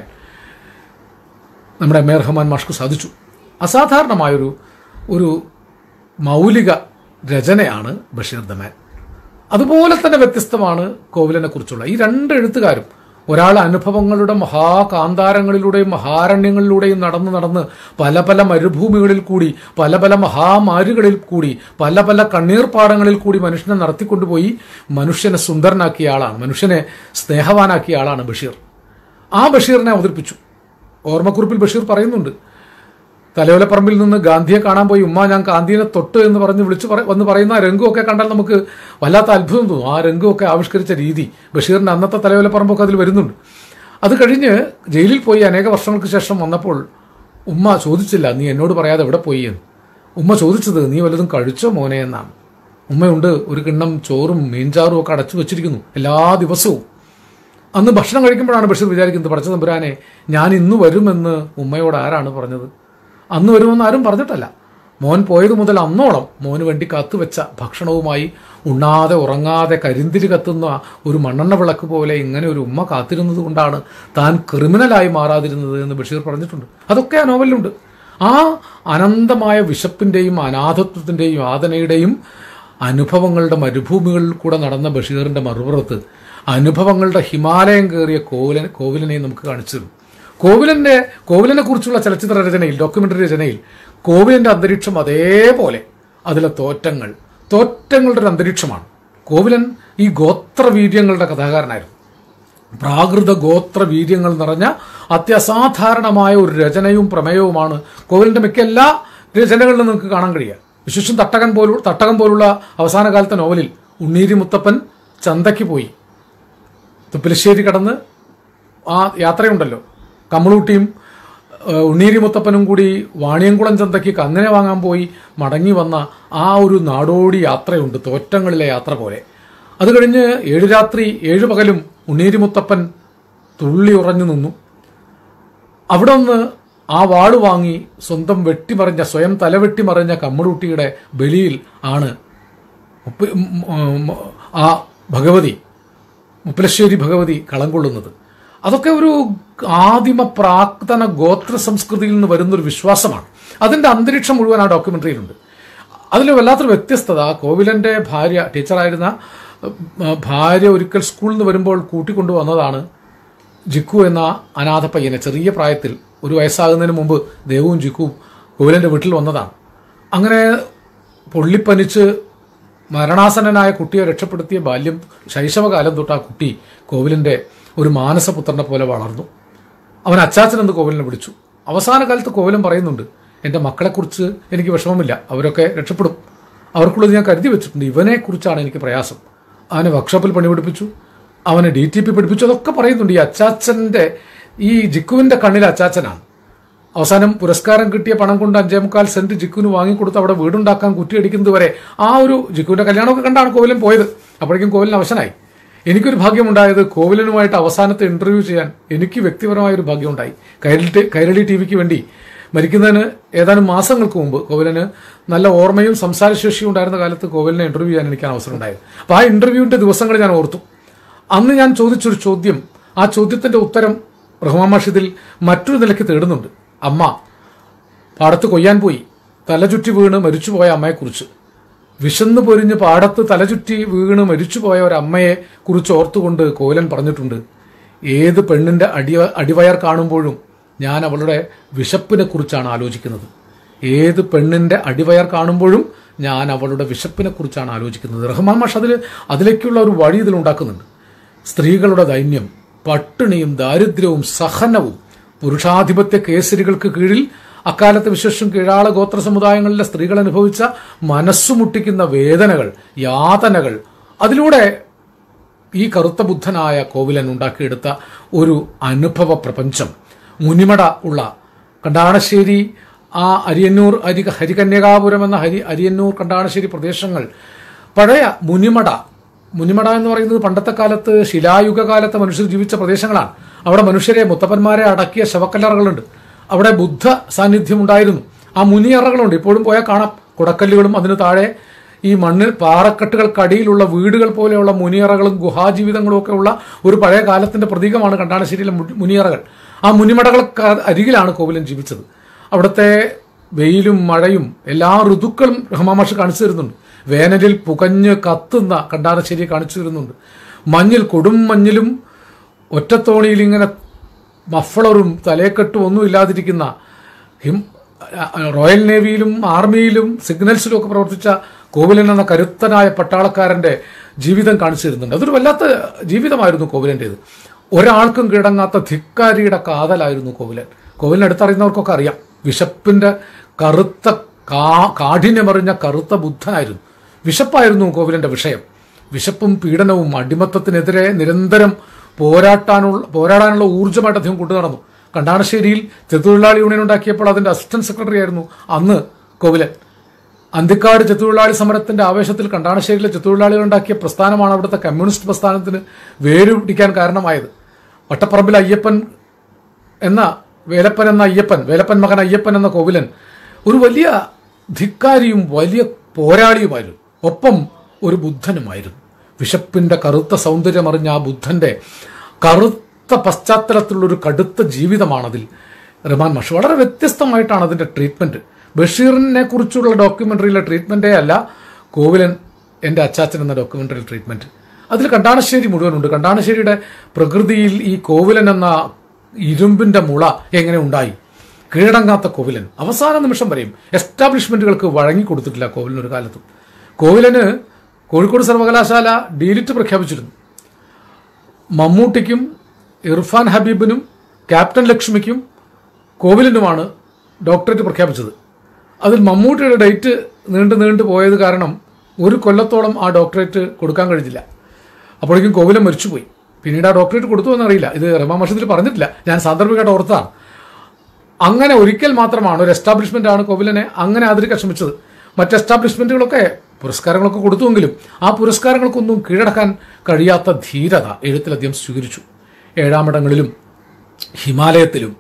നമ്മുടെ എം എ റഹ്മാൻ മാഷ്ക്ക് സാധിച്ചു അസാധാരണമായൊരു ഒരു മൗലിക രചനയാണ് ബഷീർ ദ മാൻ അതുപോലെ തന്നെ വ്യത്യസ്തമാണ് കോവിലിനെ കുറിച്ചുള്ള ഈ രണ്ട് എഴുത്തുകാരും ഒരാൾ അനുഭവങ്ങളുടെ മഹാകാന്താരങ്ങളിലൂടെയും മഹാരണ്യങ്ങളിലൂടെയും നടന്ന് നടന്ന് പല പല മരുഭൂമികളിൽ കൂടി പല പല മഹാമാരുകളിൽ കൂടി പല പല കണ്ണീർപ്പാടങ്ങളിൽ കൂടി മനുഷ്യനെ നടത്തിക്കൊണ്ടുപോയി മനുഷ്യനെ സുന്ദരനാക്കിയ ആളാണ് മനുഷ്യനെ സ്നേഹവാനാക്കിയ ആളാണ് ബഷീർ ആ ബഷീറിനെ അവതരിപ്പിച്ചു ഓർമ്മക്കുറിപ്പിൽ ബഷീർ പറയുന്നുണ്ട് തലയോലപ്പറമ്പിൽ നിന്ന് ഗാന്ധിയെ കാണാൻ പോയി ഉമ്മ ഞാൻ ഗാന്ധിയെ തൊട്ട് എന്ന് പറഞ്ഞ് വിളിച്ച് പറ- വന്ന് പറയുന്ന ആ രംഗമൊക്കെ കണ്ടാൽ നമുക്ക് വല്ലാത്ത അത്ഭുതം തോന്നും ആ രംഗമൊക്കെ ആവിഷ്കരിച്ച രീതി ബഷീറിന്റെ അന്നത്തെ തലയോലപ്പറമ്പൊക്കെ അതിൽ വരുന്നുണ്ട് അത് കഴിഞ്ഞ് ജയിലിൽ പോയി അനേക വർഷങ്ങൾക്ക് ശേഷം വന്നപ്പോൾ ഉമ്മ ചോദിച്ചില്ല നീ എന്നോട് പറയാതെ എവിടെ പോയി എന്ന് ഉമ്മ ചോദിച്ചത് നീ വല്ലതും കഴിച്ചോ മോനെ എന്നാണ് ഉമ്മയുണ്ട് ഒരു കിണ്ണം ചോറും മീൻചാറും ഒക്കെ അടച്ചു വെച്ചിരിക്കുന്നു എല്ലാ ദിവസവും അന്ന് ഭക്ഷണം കഴിക്കുമ്പോഴാണ് ബഷീർ വിചാരിക്കുന്നത് പടച്ച തമ്പുരാനെ ഞാൻ ഇന്ന് വരുമെന്ന് ഉമ്മയോട് ആരാണ് പറഞ്ഞത് അന്ന് വരുമെന്ന് ആരും പറഞ്ഞിട്ടല്ല മോൻ പോയത് മുതൽ അന്നോളം മോന് വേണ്ടി കാത്തുവെച്ച ഭക്ഷണവുമായി ഉണ്ണാതെ ഉറങ്ങാതെ കരിന്തിരി കത്തുന്ന ഒരു മണ്ണെണ്ണ വിളക്ക് പോലെ ഇങ്ങനെ ഒരു ഉമ്മ കാത്തിരുന്നത് കൊണ്ടാണ് താൻ ക്രിമിനലായി മാറാതിരുന്നത് എന്ന് ബഷീർ പറഞ്ഞിട്ടുണ്ട് അതൊക്കെ ആ നോവലിലുണ്ട് ആ അനന്തമായ വിശപ്പിന്റെയും അനാഥത്വത്തിന്റെയും യാതനയുടെയും അനുഭവങ്ങളുടെ മരുഭൂമികളിൽ കൂടെ നടന്ന ബഷീറിന്റെ മറുപുറത്ത് അനുഭവങ്ങളുടെ ഹിമാലയം കയറിയ കോവിലൻ കോവിലിനെ നമുക്ക് കാണിച്ചു തരും കോവിലന്റെ കോവിലിനെ കുറിച്ചുള്ള ചലച്ചിത്ര രചനയിൽ ഡോക്യുമെന്ററി രചനയിൽ കോവിലിന്റെ അന്തരീക്ഷം അതേപോലെ അതിലെ തോറ്റങ്ങൾ തോറ്റങ്ങളുടെ ഒരു അന്തരീക്ഷമാണ് കോവിലൻ ഈ ഗോത്രവീര്യങ്ങളുടെ കഥാകാരനായിരുന്നു പ്രാകൃത ഗോത്ര വീര്യങ്ങൾ നിറഞ്ഞ അത്യസാധാരണമായ ഒരു രചനയും പ്രമേയവുമാണ് കോവിലിന്റെ മിക്ക എല്ലാ രചനകളിലും നിങ്ങൾക്ക് കാണാൻ കഴിയുക വിശേഷം തട്ടകൻ പോലുള്ള തട്ടകം പോലുള്ള അവസാന കാലത്തെ നോവലിൽ ഉണ്ണീരി മുത്തപ്പൻ ചന്തയ്ക്ക് പോയി തുപ്പലശ്ശേരി കടന്ന് ആ യാത്രയുണ്ടല്ലോ കമ്മളൂട്ടിയും ഏഹ്, ഉണ്ണീരി മുത്തപ്പനും കൂടി വാണിയംകുളം ചന്തയ്ക്ക് കങ്ങനെ വാങ്ങാൻ പോയി മടങ്ങി വന്ന ആ ഒരു നാടോടി യാത്രയുണ്ട് തോറ്റങ്ങളിലെ യാത്ര പോലെ അത് കഴിഞ്ഞ് ഏഴു രാത്രി ഏഴു പകലും ഉണ്ണീരി മുത്തപ്പൻ തുള്ളി ഉറഞ്ഞു നിന്നു അവിടെ നിന്ന് ആ വാള് വാങ്ങി സ്വന്തം വെട്ടിമറിഞ്ഞ സ്വയം തലവെട്ടിമറിഞ്ഞ കമ്മളൂട്ടിയുടെ ബലിയിൽ ആണ് മുപ്പ- ഉം, ഉം, ആ ഭഗവതി മുപ്പലശ്ശേരി ഭഗവതി കളം കൊള്ളുന്നത് അതൊക്കെ ഒരു ആദിമ പ്രാക്തന ഗോത്ര സംസ്കൃതിയിൽ നിന്ന് വരുന്നൊരു വിശ്വാസമാണ് അതിന്റെ അന്തരീക്ഷം മുഴുവൻ ആ ഡോക്യുമെന്ററിയിലുണ്ട് അതിൽ വല്ലാത്തൊരു വ്യത്യസ്തത കോവിലന്റെ ഭാര്യ ടീച്ചറായിരുന്ന ഉം, ഭാര്യ ഒരിക്കൽ സ്കൂളിൽ നിന്ന് വരുമ്പോൾ കൂട്ടിക്കൊണ്ടുവന്നതാണ് ജിക്കു എന്ന അനാഥ പയ്യനെ ചെറിയ പ്രായത്തിൽ ഒരു വയസ്സാകുന്നതിന് മുമ്പ് ദേവും ജിക്കുവും കോവിലന്റെ വീട്ടിൽ വന്നതാണ് അങ്ങനെ പൊള്ളിപ്പനിച്ച് മരണാസന്നനായ കുട്ടിയെ രക്ഷപ്പെടുത്തിയ ബാല്യം ശൈശവകാലം തൊട്ട് ആ കുട്ടി കോവിലിന്റെ ഒരു മാനസപുത്രനെ പോലെ വളർന്നു അവൻ അച്ചാച്ചൻ എന്ന് കോവിലിനെ വിളിച്ചു അവസാന കാലത്ത് കോവിലൻ പറയുന്നുണ്ട് എൻ്റെ മക്കളെക്കുറിച്ച് എനിക്ക് വിഷമമില്ല അവരൊക്കെ രക്ഷപ്പെടും അവർക്കുള്ളത് ഞാൻ കരുതി വെച്ചിട്ടുണ്ട് ഇവനെക്കുറിച്ചാണ് എനിക്ക് പ്രയാസം അവനെ വർക്ക്ഷോപ്പിൽ പണി പഠിപ്പിച്ചു അവനെ ഡി ടി പി പഠിപ്പിച്ചു അതൊക്കെ പറയുന്നുണ്ട് ഈ അച്ചാച്ചൻ്റെ ഈ ജിക്കുവിൻ്റെ കണ്ണിൽ അച്ചാച്ചനാണ് അവസാനം പുരസ്കാരം കിട്ടിയ പണം കൊണ്ട് അഞ്ചേ മുക്കാൽ സെന്റ് ജിക്കുവിന് വാങ്ങിക്കൊടുത്ത് അവിടെ വീടുണ്ടാക്കാൻ കുറ്റിയടിക്കുന്നത് വരെ ആ ഒരു ജിക്കുവിന്റെ കല്യാണമൊക്കെ കണ്ടാണ് കോവിലൻ പോയത് അപ്പോഴേക്കും കോവിലിന് അവശനായി എനിക്കൊരു ഭാഗ്യമുണ്ടായത് കോവിലനുമായിട്ട് അവസാനത്തെ ഇന്റർവ്യൂ ചെയ്യാൻ എനിക്ക് വ്യക്തിപരമായ ഒരു ഭാഗ്യമുണ്ടായി കൈരളി ടി- കൈരളി ടി വിക്ക് വേണ്ടി മരിക്കുന്നതിന് ഏതാനും മാസങ്ങൾക്ക് മുമ്പ് കോവിലന് നല്ല ഓർമ്മയും സംസാരശേഷിയും ഉണ്ടായിരുന്ന കാലത്ത് കോവിലിനെ ഇന്റർവ്യൂ ചെയ്യാൻ എനിക്ക് അവസരം ഉണ്ടായത് അപ്പോൾ ആ ഇന്റർവ്യൂവിന്റെ ദിവസങ്ങൾ ഞാൻ ഓർത്തു അന്ന് ഞാൻ ചോദിച്ചൊരു ചോദ്യം ആ ചോദ്യത്തിന്റെ ഉത്തരം റഹ്മാൻ മഷിദിൽ മറ്റൊരു നിലയ്ക്ക് തേടുന്നുണ്ട് അമ്മ പാടത്ത് കൊയ്യാൻ പോയി തലചുറ്റി വീണ് മരിച്ചുപോയ അമ്മയെക്കുറിച്ച് വിശന്ന് പൊരിഞ്ഞ് പാടത്ത് തലചുറ്റി വീണ് മരിച്ചുപോയ ഒരമ്മയെ കുറിച്ച് ഓർത്തുകൊണ്ട് കോലൻ പറഞ്ഞിട്ടുണ്ട് ഏത് പെണ്ണിന്റെ അടി അടിവയർ കാണുമ്പോഴും ഞാൻ അവളുടെ വിശപ്പിനെ കുറിച്ചാണ് ആലോചിക്കുന്നത് ഏത് പെണ്ണിന്റെ അടിവയർ കാണുമ്പോഴും ഞാൻ അവളുടെ വിശപ്പിനെ കുറിച്ചാണ് ആലോചിക്കുന്നത് റഹ്മാൻ മാഷ് അതിൽ അതിലേക്കുള്ള ഒരു വഴി ഇതിലുണ്ടാക്കുന്നുണ്ട് സ്ത്രീകളുടെ ദൈന്യം പട്ടിണിയും ദാരിദ്ര്യവും സഹനവും പുരുഷാധിപത്യ കേസരികൾക്ക് കീഴിൽ അക്കാലത്ത് വിശേഷം കീഴാള ഗോത്ര സമുദായങ്ങളിലെ സ്ത്രീകൾ അനുഭവിച്ച മനസ്സുമുട്ടിക്കുന്ന വേദനകൾ യാതനകൾ അതിലൂടെ ഈ കറുത്ത ബുദ്ധനായ കോവിലൻ ഉണ്ടാക്കിയെടുത്ത ഒരു അനുഭവ പ്രപഞ്ചം മുനിമട ഉള്ള കണ്ടാണശ്ശേരി ആ അരിയന്നൂർ അരി ഹരികന്യകാപുരം എന്ന ഹരി അരിയന്നൂർ കണ്ടാണശ്ശേരി പ്രദേശങ്ങൾ പഴയ മുനിമട മുനിമട എന്ന് പറയുന്നത് പണ്ടത്തെ കാലത്ത് ശിലായുഗ കാലത്ത് മനുഷ്യർ ജീവിച്ച പ്രദേശങ്ങളാണ് അവിടെ മനുഷ്യരെ മുത്തപ്പന്മാരെ അടക്കിയ ശവക്കല്ലറകളുണ്ട് അവിടെ ബുദ്ധ സാന്നിധ്യം ഉണ്ടായിരുന്നു ആ മുനിയറകളുണ്ട് ഇപ്പോഴും പോയാൽ കാണാം കുടക്കല്ലുകളും അതിന് താഴെ ഈ മണ്ണിൽ പാറക്കെട്ടുകൾക്കടിയിലുള്ള വീടുകൾ പോലെയുള്ള മുനിയറകളും ഗുഹാജീവിതങ്ങളും ഒക്കെ ഉള്ള ഒരു പഴയ കാലത്തിന്റെ പ്രതീകമാണ് കണ്ടാണശ്ശേരിയിലെ മു- മുനിയറകൾ ആ മുനിമടകൾക്ക് അരികിലാണ് കോവിലൻ ജീവിച്ചത് അവിടുത്തെ വെയിലും മഴയും എല്ലാ ഋതുക്കളും റഹ്മാമാഷ് കാണിച്ചു തരുന്നുണ്ട് വേനലിൽ പുകഞ്ഞ് കത്തുന്ന കണ്ടാണശ്ശേരിയെ കാണിച്ചു തരുന്നുണ്ട് മഞ്ഞിൽ കൊടും മഞ്ഞിലും ഒറ്റത്തോണിയിൽ ഇങ്ങനെ മഫ്ളറും തലേക്കെട്ടും ഒന്നും ഇല്ലാതിരിക്കുന്ന ഹിം റോയൽ നേവിയിലും ആർമിയിലും സിഗ്നൽസിലും ഒക്കെ പ്രവർത്തിച്ച കോവിലൻ എന്ന കരുത്തനായ പട്ടാളക്കാരന്റെ ജീവിതം കാണിച്ചു തരുന്നുണ്ട് അതൊരു വല്ലാത്ത ജീവിതമായിരുന്നു കോവിലൻ്റേത് ഒരാൾക്കും കീഴടങ്ങാത്ത ധിക്കാരിയുടെ കാതലായിരുന്നു കോവിലൻ കോവിലൻ അടുത്തറിയുന്നവർക്കൊക്കെ അറിയാം വിശപ്പിന്റെ കറുത്ത കാ കാഠിന്യമറിഞ്ഞ കറുത്ത ബുദ്ധനായിരുന്നു വിശപ്പായിരുന്നു കോവിലന്റെ വിഷയം വിശപ്പും പീഡനവും അടിമത്തത്തിനെതിരെ നിരന്തരം പോരാട്ടാനുള്ള പോരാടാനുള്ള ഊർജ്ജമായിട്ട് അദ്ദേഹം കൊണ്ടു നടന്നു കണ്ടാണശ്ശേരിയിൽ ചെത്തൊഴിലാളി യൂണിയൻ ഉണ്ടാക്കിയപ്പോൾ അതിന്റെ അസിസ്റ്റന്റ് സെക്രട്ടറി ആയിരുന്നു അന്ന് കോവിലൻ അന്തിക്കാട് ചെത്തൊഴിലാളി സമരത്തിന്റെ ആവേശത്തിൽ കണ്ടാണശ്ശേരിയിലെ ചെത്തൊഴിലാളികൾ ഉണ്ടാക്കിയ പ്രസ്ഥാനമാണ് അവിടുത്തെ കമ്മ്യൂണിസ്റ്റ് പ്രസ്ഥാനത്തിന് വേരുപിടിക്കാൻ കാരണമായത് വട്ടപ്പറമ്പിൽ അയ്യപ്പൻ എന്ന വേലപ്പൻ എന്ന അയ്യപ്പൻ വേലപ്പൻ മകൻ അയ്യപ്പൻ എന്ന കോവിലൻ ഒരു വലിയ ധിക്കാരിയും വലിയ പോരാളിയുമായിരുന്നു ഒപ്പം ഒരു ബുദ്ധനുമായിരുന്നു വിശപ്പിന്റെ കറുത്ത സൗന്ദര്യമറിഞ്ഞ ആ ബുദ്ധന്റെ കറുത്ത പശ്ചാത്തലത്തിലുള്ള ഒരു കടുത്ത ജീവിതമാണതിൽ റഹ്മാൻ മാഷ് വളരെ വ്യത്യസ്തമായിട്ടാണ് അതിന്റെ ട്രീറ്റ്മെന്റ് ബഷീറിനെ കുറിച്ചുള്ള ഡോക്യുമെന്ററിയിലെ ട്രീറ്റ്മെന്റേ അല്ല കോവിലൻ എൻ്റെ അച്ചാച്ചൻ എന്ന ഡോക്യുമെന്ററി ട്രീറ്റ്മെന്റ് അതിൽ കണ്ടാണശ്ശേരി മുഴുവനുണ്ട് കണ്ടാണശ്ശേരിയുടെ പ്രകൃതിയിൽ ഈ കോവിലൻ എന്ന ഇരുമ്പിന്റെ മുള എങ്ങനെ ഉണ്ടായി കീഴടങ്ങാത്ത കോവിലൻ അവസാന നിമിഷം വരെയും എസ്റ്റാബ്ലിഷ്മെന്റുകൾക്ക് വഴങ്ങിക്കൊടുത്തിട്ടില്ല കോവിലൻ ഒരു കാലത്തും കോവിലന് കോഴിക്കോട് സർവകലാശാല ഡീലിറ്റ് പ്രഖ്യാപിച്ചിരുന്നു മമ്മൂട്ടിക്കും ഇർഫാൻ ഹബീബിനും ക്യാപ്റ്റൻ ലക്ഷ്മിക്കും കോവിലിനുമാണ് ഡോക്ടറേറ്റ് പ്രഖ്യാപിച്ചത് അതിൽ മമ്മൂട്ടിയുടെ ഡേറ്റ് നീണ്ടു നീണ്ടു പോയത് കാരണം ഒരു കൊല്ലത്തോളം ആ ഡോക്ടറേറ്റ് കൊടുക്കാൻ കഴിഞ്ഞില്ല അപ്പോഴേക്കും കോവിലൻ മരിച്ചുപോയി പിന്നീട് ആ ഡോക്ടറേറ്റ് കൊടുത്തു എന്നറിയില്ല ഇത് റഹ്മാൻ മഷീദിൽ പറഞ്ഞിട്ടില്ല ഞാൻ സാന്ദർഭികമായിട്ട് ഓർത്താണ് അങ്ങനെ ഒരിക്കൽ മാത്രമാണ് ഒരു എസ്റ്റാബ്ലിഷ്മെന്റ് ആണ് കോവിലനെ അങ്ങനെ ആദരിക്കാൻ ശ്രമിച്ചത് മറ്റ് എസ്റ്റാബ്ലിഷ്മെന്റുകളൊക്കെ പുരസ്കാരങ്ങളൊക്കെ കൊടുത്തുവെങ്കിലും ആ പുരസ്കാരങ്ങൾക്കൊന്നും കീഴടക്കാൻ കഴിയാത്ത ധീരത എഴുത്തിൽ അദ്ദേഹം സ്വീകരിച്ചു ഏഴാമിടങ്ങളിലും ഹിമാലയത്തിലും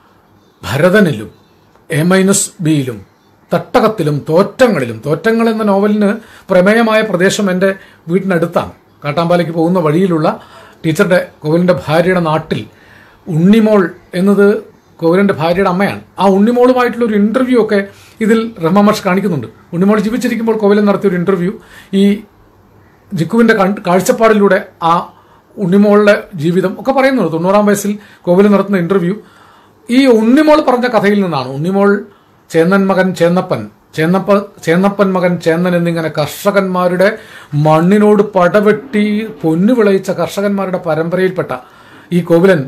ഭരതനിലും എ മൈനസ് ബിയിലും തട്ടകത്തിലും തോറ്റങ്ങളിലും തോറ്റങ്ങൾ എന്ന നോവലിന് പ്രമേയമായ പ്രദേശം എൻ്റെ വീടിനടുത്താണ് കാട്ടാമ്പാലയ്ക്ക് പോകുന്ന വഴിയിലുള്ള ടീച്ചറുടെ കോവിലിൻ്റെ ഭാര്യയുടെ നാട്ടിൽ ഉണ്ണിമോൾ എന്നത് കോവിലൻ്റെ ഭാര്യയുടെ അമ്മയാണ് ആ ഉണ്ണിമോളുമായിട്ടുള്ള ഒരു ഇന്റർവ്യൂ ഒക്കെ ഇതിൽ റഹ്മാമർഷ് കാണിക്കുന്നുണ്ട് ഉണ്ണിമോൾ ജീവിച്ചിരിക്കുമ്പോൾ കോവിലൻ നടത്തിയ ഒരു ഇന്റർവ്യൂ ഈ ജിക്കുവിന്റെ കൺ- കാഴ്ചപ്പാടിലൂടെ ആ ഉണ്ണിമോളുടെ ജീവിതം ഒക്കെ പറയുന്നുണ്ട് തൊണ്ണൂറാം വയസ്സിൽ കോവിലൻ നടത്തുന്ന ഇന്റർവ്യൂ ഈ ഉണ്ണിമോൾ പറഞ്ഞ കഥയിൽ നിന്നാണ് ഉണ്ണിമോൾ ചേന്നൻ മകൻ ചേന്നപ്പൻ ചേന്നപ്പ ചേന്നപ്പൻ മകൻ ചേന്നൻ എന്നിങ്ങനെ കർഷകന്മാരുടെ മണ്ണിനോട് പടവെട്ടി പൊന്നു വിളയിച്ച കർഷകന്മാരുടെ പരമ്പരയിൽപ്പെട്ട ഈ കോവിലൻ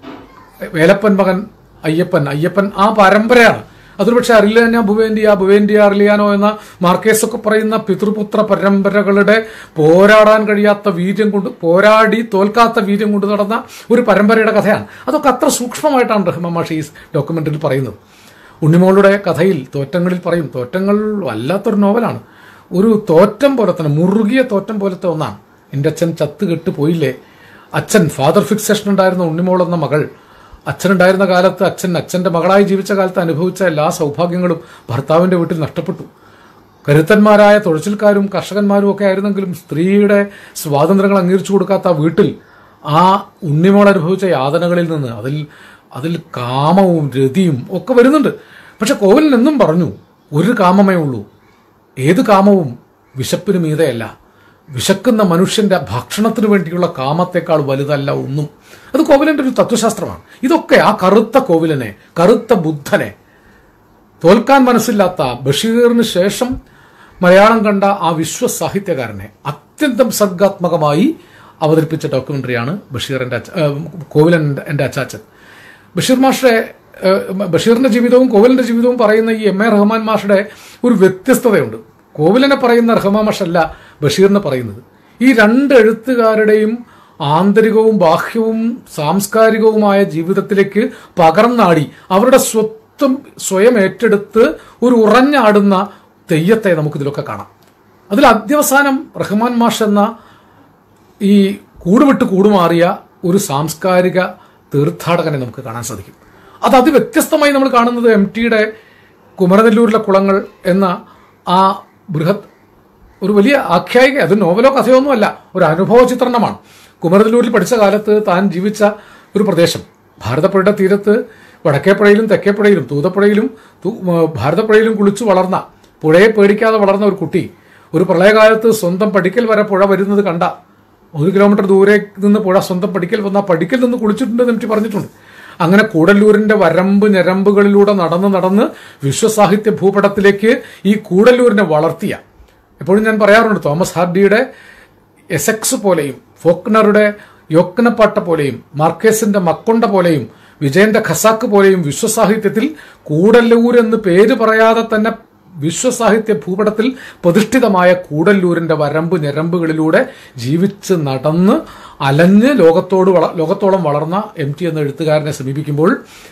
വേലപ്പൻ മകൻ അയ്യപ്പൻ അയ്യപ്പൻ ആ പരമ്പരയാണ് അതൊരു പക്ഷെ അറിയില്ല ഭുവേന്തിയ ഭുവേന്തിയ അറിലിയാനോ എന്ന മാർക്കേസ് ഒക്കെ പറയുന്ന പിതൃപുത്ര പരമ്പരകളുടെ പോരാടാൻ കഴിയാത്ത വീര്യം കൊണ്ട് പോരാടി തോൽക്കാത്ത വീര്യം കൊണ്ട് നടന്ന ഒരു പരമ്പരയുടെ കഥയാണ് അതൊക്കെ അത്ര സൂക്ഷ്മമായിട്ടാണ് റഹ്മാൻ മാഷി ഈ ഡോക്യുമെന്ററിയിൽ പറയുന്നത് ഉണ്ണിമോളുടെ കഥയിൽ തോറ്റങ്ങളിൽ പറയും തോറ്റങ്ങൾ വല്ലാത്തൊരു നോവലാണ് ഒരു തോറ്റം പോലെ തന്നെ മുറുകിയ തോറ്റം പോലത്തെ ഒന്നാണ് എൻ്റെ അച്ഛൻ ചത്ത് കെട്ട് പോയില്ലേ അച്ഛൻ ഫാദർ ഫിക്സേഷൻ ഉണ്ടായിരുന്ന ഉണ്ണിമോൾ എന്ന മകൾ അച്ഛനുണ്ടായിരുന്ന കാലത്ത് അച്ഛൻ അച്ഛൻ്റെ മകളായി ജീവിച്ച കാലത്ത് അനുഭവിച്ച എല്ലാ സൗഭാഗ്യങ്ങളും ഭർത്താവിൻ്റെ വീട്ടിൽ നഷ്ടപ്പെട്ടു കരുത്തന്മാരായ തൊഴിച്ചിൽക്കാരും കർഷകന്മാരും ഒക്കെ ആയിരുന്നെങ്കിലും സ്ത്രീയുടെ സ്വാതന്ത്ര്യങ്ങൾ അംഗീകരിച്ചു കൊടുക്കാത്ത ആ വീട്ടിൽ ആ ഉണ്ണിമോൾ അനുഭവിച്ച യാതനകളിൽ നിന്ന് അതിൽ അതിൽ കാമവും രതിയും ഒക്കെ വരുന്നുണ്ട് പക്ഷെ കോവിലിൽ എന്നും പറഞ്ഞു ഒരു കാമമേ ഉള്ളൂ ഏത് കാമവും വിശപ്പിന് മീതെയല്ല വിശക്കുന്ന മനുഷ്യന്റെ ഭക്ഷണത്തിന് വേണ്ടിയുള്ള കാമത്തെക്കാൾ വലുതല്ല ഒന്നും അത് കോവിലന്റെ ഒരു തത്വശാസ്ത്രമാണ് ഇതൊക്കെ ആ കറുത്ത കോവിലനെ കറുത്ത ബുദ്ധനെ തോൽക്കാൻ മനസ്സില്ലാത്ത ബഷീറിന് ശേഷം മലയാളം കണ്ട ആ വിശ്വസാഹിത്യകാരനെ അത്യന്തം സർഗാത്മകമായി അവതരിപ്പിച്ച ഡോക്യുമെന്ററിയാണ് ബഷീറിന്റെ അച്ച- ഏഹ് കോവിലൻ എൻ്റെ അച്ചാച്ചൻ ബഷീർ മാഷെ ഏഹ് ബഷീറിന്റെ ജീവിതവും കോവിലിന്റെ ജീവിതവും പറയുന്ന ഈ എം എ റഹ്മാൻ മാഷയുടെ ഒരു വ്യത്യസ്തതയുണ്ട് കോവിലിനെ പറയുന്ന റഹ്മാൻ മാഷല്ല ബഷീറിനെ പറയുന്നത് ഈ രണ്ട് എഴുത്തുകാരുടെയും ആന്തരികവും ബാഹ്യവും സാംസ്കാരികവുമായ ജീവിതത്തിലേക്ക് പകർന്നാടി അവരുടെ സ്വത്വം സ്വയം ഏറ്റെടുത്ത് ഒരു ഉറഞ്ഞാടുന്ന തെയ്യത്തെ നമുക്കിതിലൊക്കെ കാണാം അതിൽ അത്യവസാനം റഹ്മാൻ മാഷ് എന്ന ഈ കൂടുവിട്ട് കൂടുമാറിയ ഒരു സാംസ്കാരിക തീർത്ഥാടകനെ നമുക്ക് കാണാൻ സാധിക്കും അത് അതിവ്യത്യസ്തമായി നമ്മൾ കാണുന്നത് എം ടിയുടെ കുമരനെല്ലൂരിലെ കുളങ്ങൾ എന്ന ആ ബൃഹത് ഒരു വലിയ ആഖ്യായിക അത് നോവലോ കഥയോ ഒന്നുമല്ല ഒരു അനുഭവ ചിത്രണമാണ് കുമരനെല്ലൂരിൽ പഠിച്ച കാലത്ത് താൻ ജീവിച്ച ഒരു പ്രദേശം ഭാരതപ്പുഴയുടെ തീരത്ത് വടക്കേപ്പുഴയിലും തെക്കേപ്പുഴയിലും തൂതപ്പുഴയിലും തു- ഉം, ഭാരതപ്പുഴയിലും കുളിച്ചു വളർന്ന പുഴയെ പേടിക്കാതെ വളർന്ന ഒരു കുട്ടി ഒരു പ്രളയകാലത്ത് സ്വന്തം പടിക്കൽ വരെ പുഴ വരുന്നത് കണ്ട ഒരു കിലോമീറ്റർ ദൂരെ നിന്ന് പുഴ സ്വന്തം പടിക്കൽ വന്ന ആ പടിക്കൽ നിന്ന് കുളിച്ചിട്ടുണ്ടെന്ന് എനിക്ക് പറഞ്ഞിട്ടുണ്ട് അങ്ങനെ കൂടല്ലൂരിന്റെ വരമ്പ് ഞരമ്പുകളിലൂടെ നടന്ന് നടന്ന് വിശ്വസാഹിത്യ ഭൂപടത്തിലേക്ക് ഈ കൂടല്ലൂരിനെ വളർത്തിയ എപ്പോഴും ഞാൻ പറയാറുണ്ട് തോമസ് ഹാർഡിയുടെ എസെക്സ് പോലെയും ഫോക്നറുടെ യോക്കനപ്പാട്ട പോലെയും മാർക്കേസിന്റെ മക്കൊണ്ട പോലെയും വിജയന്റെ ഖസാക്ക് പോലെയും വിശ്വസാഹിത്യത്തിൽ കൂടല്ലൂർ എന്ന് പേര് പറയാതെ തന്നെ വിശ്വസാഹിത്യ ഭൂപടത്തിൽ പ്രതിഷ്ഠിതമായ കൂടല്ലൂരിന്റെ വരമ്പ് ഞരമ്പുകളിലൂടെ ജീവിച്ച് നടന്ന് അലഞ്ഞ് ലോകത്തോട് വള- ലോകത്തോളം വളർന്ന എം ടി എന്ന എഴുത്തുകാരനെ സമീപിക്കുമ്പോൾ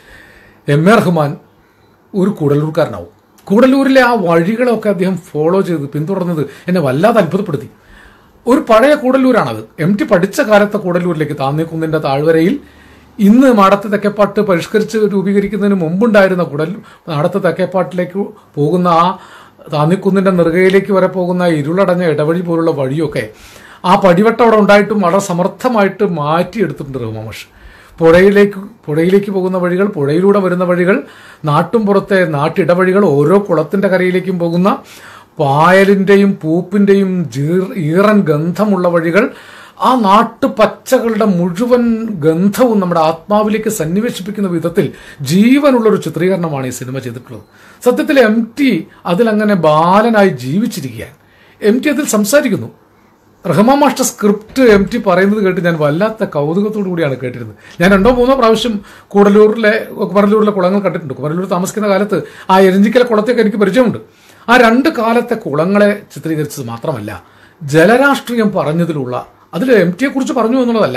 എം എ റഹ്മാൻ ഒരു കൂടല്ലൂർക്കാരനാവും കൂടല്ലൂരിലെ ആ വഴികളൊക്കെ അദ്ദേഹം ഫോളോ ചെയ്ത് പിന്തുടർന്നത് എന്നെ വല്ലാതെ അത്ഭുതപ്പെടുത്തി ഒരു പഴയ കൂടല്ലൂരാണത് എം ടി പഠിച്ച കാലത്തെ കൂടല്ലൂരിലേക്ക് താന്നിക്കുന്നിന്റെ താഴ്വരയിൽ ഇന്ന് മാടത്ത് തെക്കേപ്പാട്ട് പരിഷ്കരിച്ച് രൂപീകരിക്കുന്നതിന് മുമ്പുണ്ടായിരുന്ന കുടൽ മാടത്ത് തെക്കേപ്പാട്ടിലേക്ക് പോകുന്ന ആ താന്നിക്കുന്നിന്റെ നെറുകയിലേക്ക് വരെ പോകുന്ന ആ ഇരുളടഞ്ഞ ഇടവഴി പോലുള്ള വഴിയൊക്കെ ആ പടിവട്ടം അവിടെ ഉണ്ടായിട്ടും വളരെ സമർത്ഥമായിട്ട് മാറ്റിയെടുത്തിട്ടുണ്ട് റഹ്മാമഷ് പുഴയിലേക്ക് പുഴയിലേക്ക് പോകുന്ന വഴികൾ പുഴയിലൂടെ വരുന്ന വഴികൾ നാട്ടും പുറത്തെ നാട്ടിടവഴികൾ ഓരോ കുളത്തിന്റെ കരയിലേക്കും പോകുന്ന പായലിന്റെയും പൂപ്പിന്റെയും ജീർ- ഈറൻ ഗന്ധമുള്ള വഴികൾ ആ നാട്ടുപച്ചകളുടെ മുഴുവൻ ഗന്ധവും നമ്മുടെ ആത്മാവിലേക്ക് സന്നിവേശിപ്പിക്കുന്ന വിധത്തിൽ ജീവനുള്ള ഒരു ചിത്രീകരണമാണ് ഈ സിനിമ ചെയ്തിട്ടുള്ളത് സത്യത്തിൽ എം ടി അതിലങ്ങനെ ബാലനായി ജീവിച്ചിരിക്കുകയാണ് എം ടി അതിൽ സംസാരിക്കുന്നു Rahman master script M T പറയുന്നത് കേട്ട് ഞാൻ വല്ലാത്ത കൗതുകത്തോടു കൂടിയാണ് കേട്ടിരുന്നത് ഞാൻ രണ്ടോ മൂന്നോ പ്രാവശ്യം കൂടലൂരിലെ കുമരലൂരിലെ കുളങ്ങൾ കണ്ടിട്ടുണ്ട് കുമരലൂർ താമസിക്കുന്ന കാലത്ത് ആ എരഞ്ചിക്കലെ കുളത്തൊക്കെ എനിക്ക് പരിചയമുണ്ട് ആ രണ്ട് കാലത്തെ കുളങ്ങളെ ചിത്രീകരിച്ചത് മാത്രമല്ല ജലരാഷ്ട്രീയം പറഞ്ഞതിലുള്ള അതിൽ എം ടിയെ കുറിച്ച് പറഞ്ഞു എന്നുള്ളതല്ല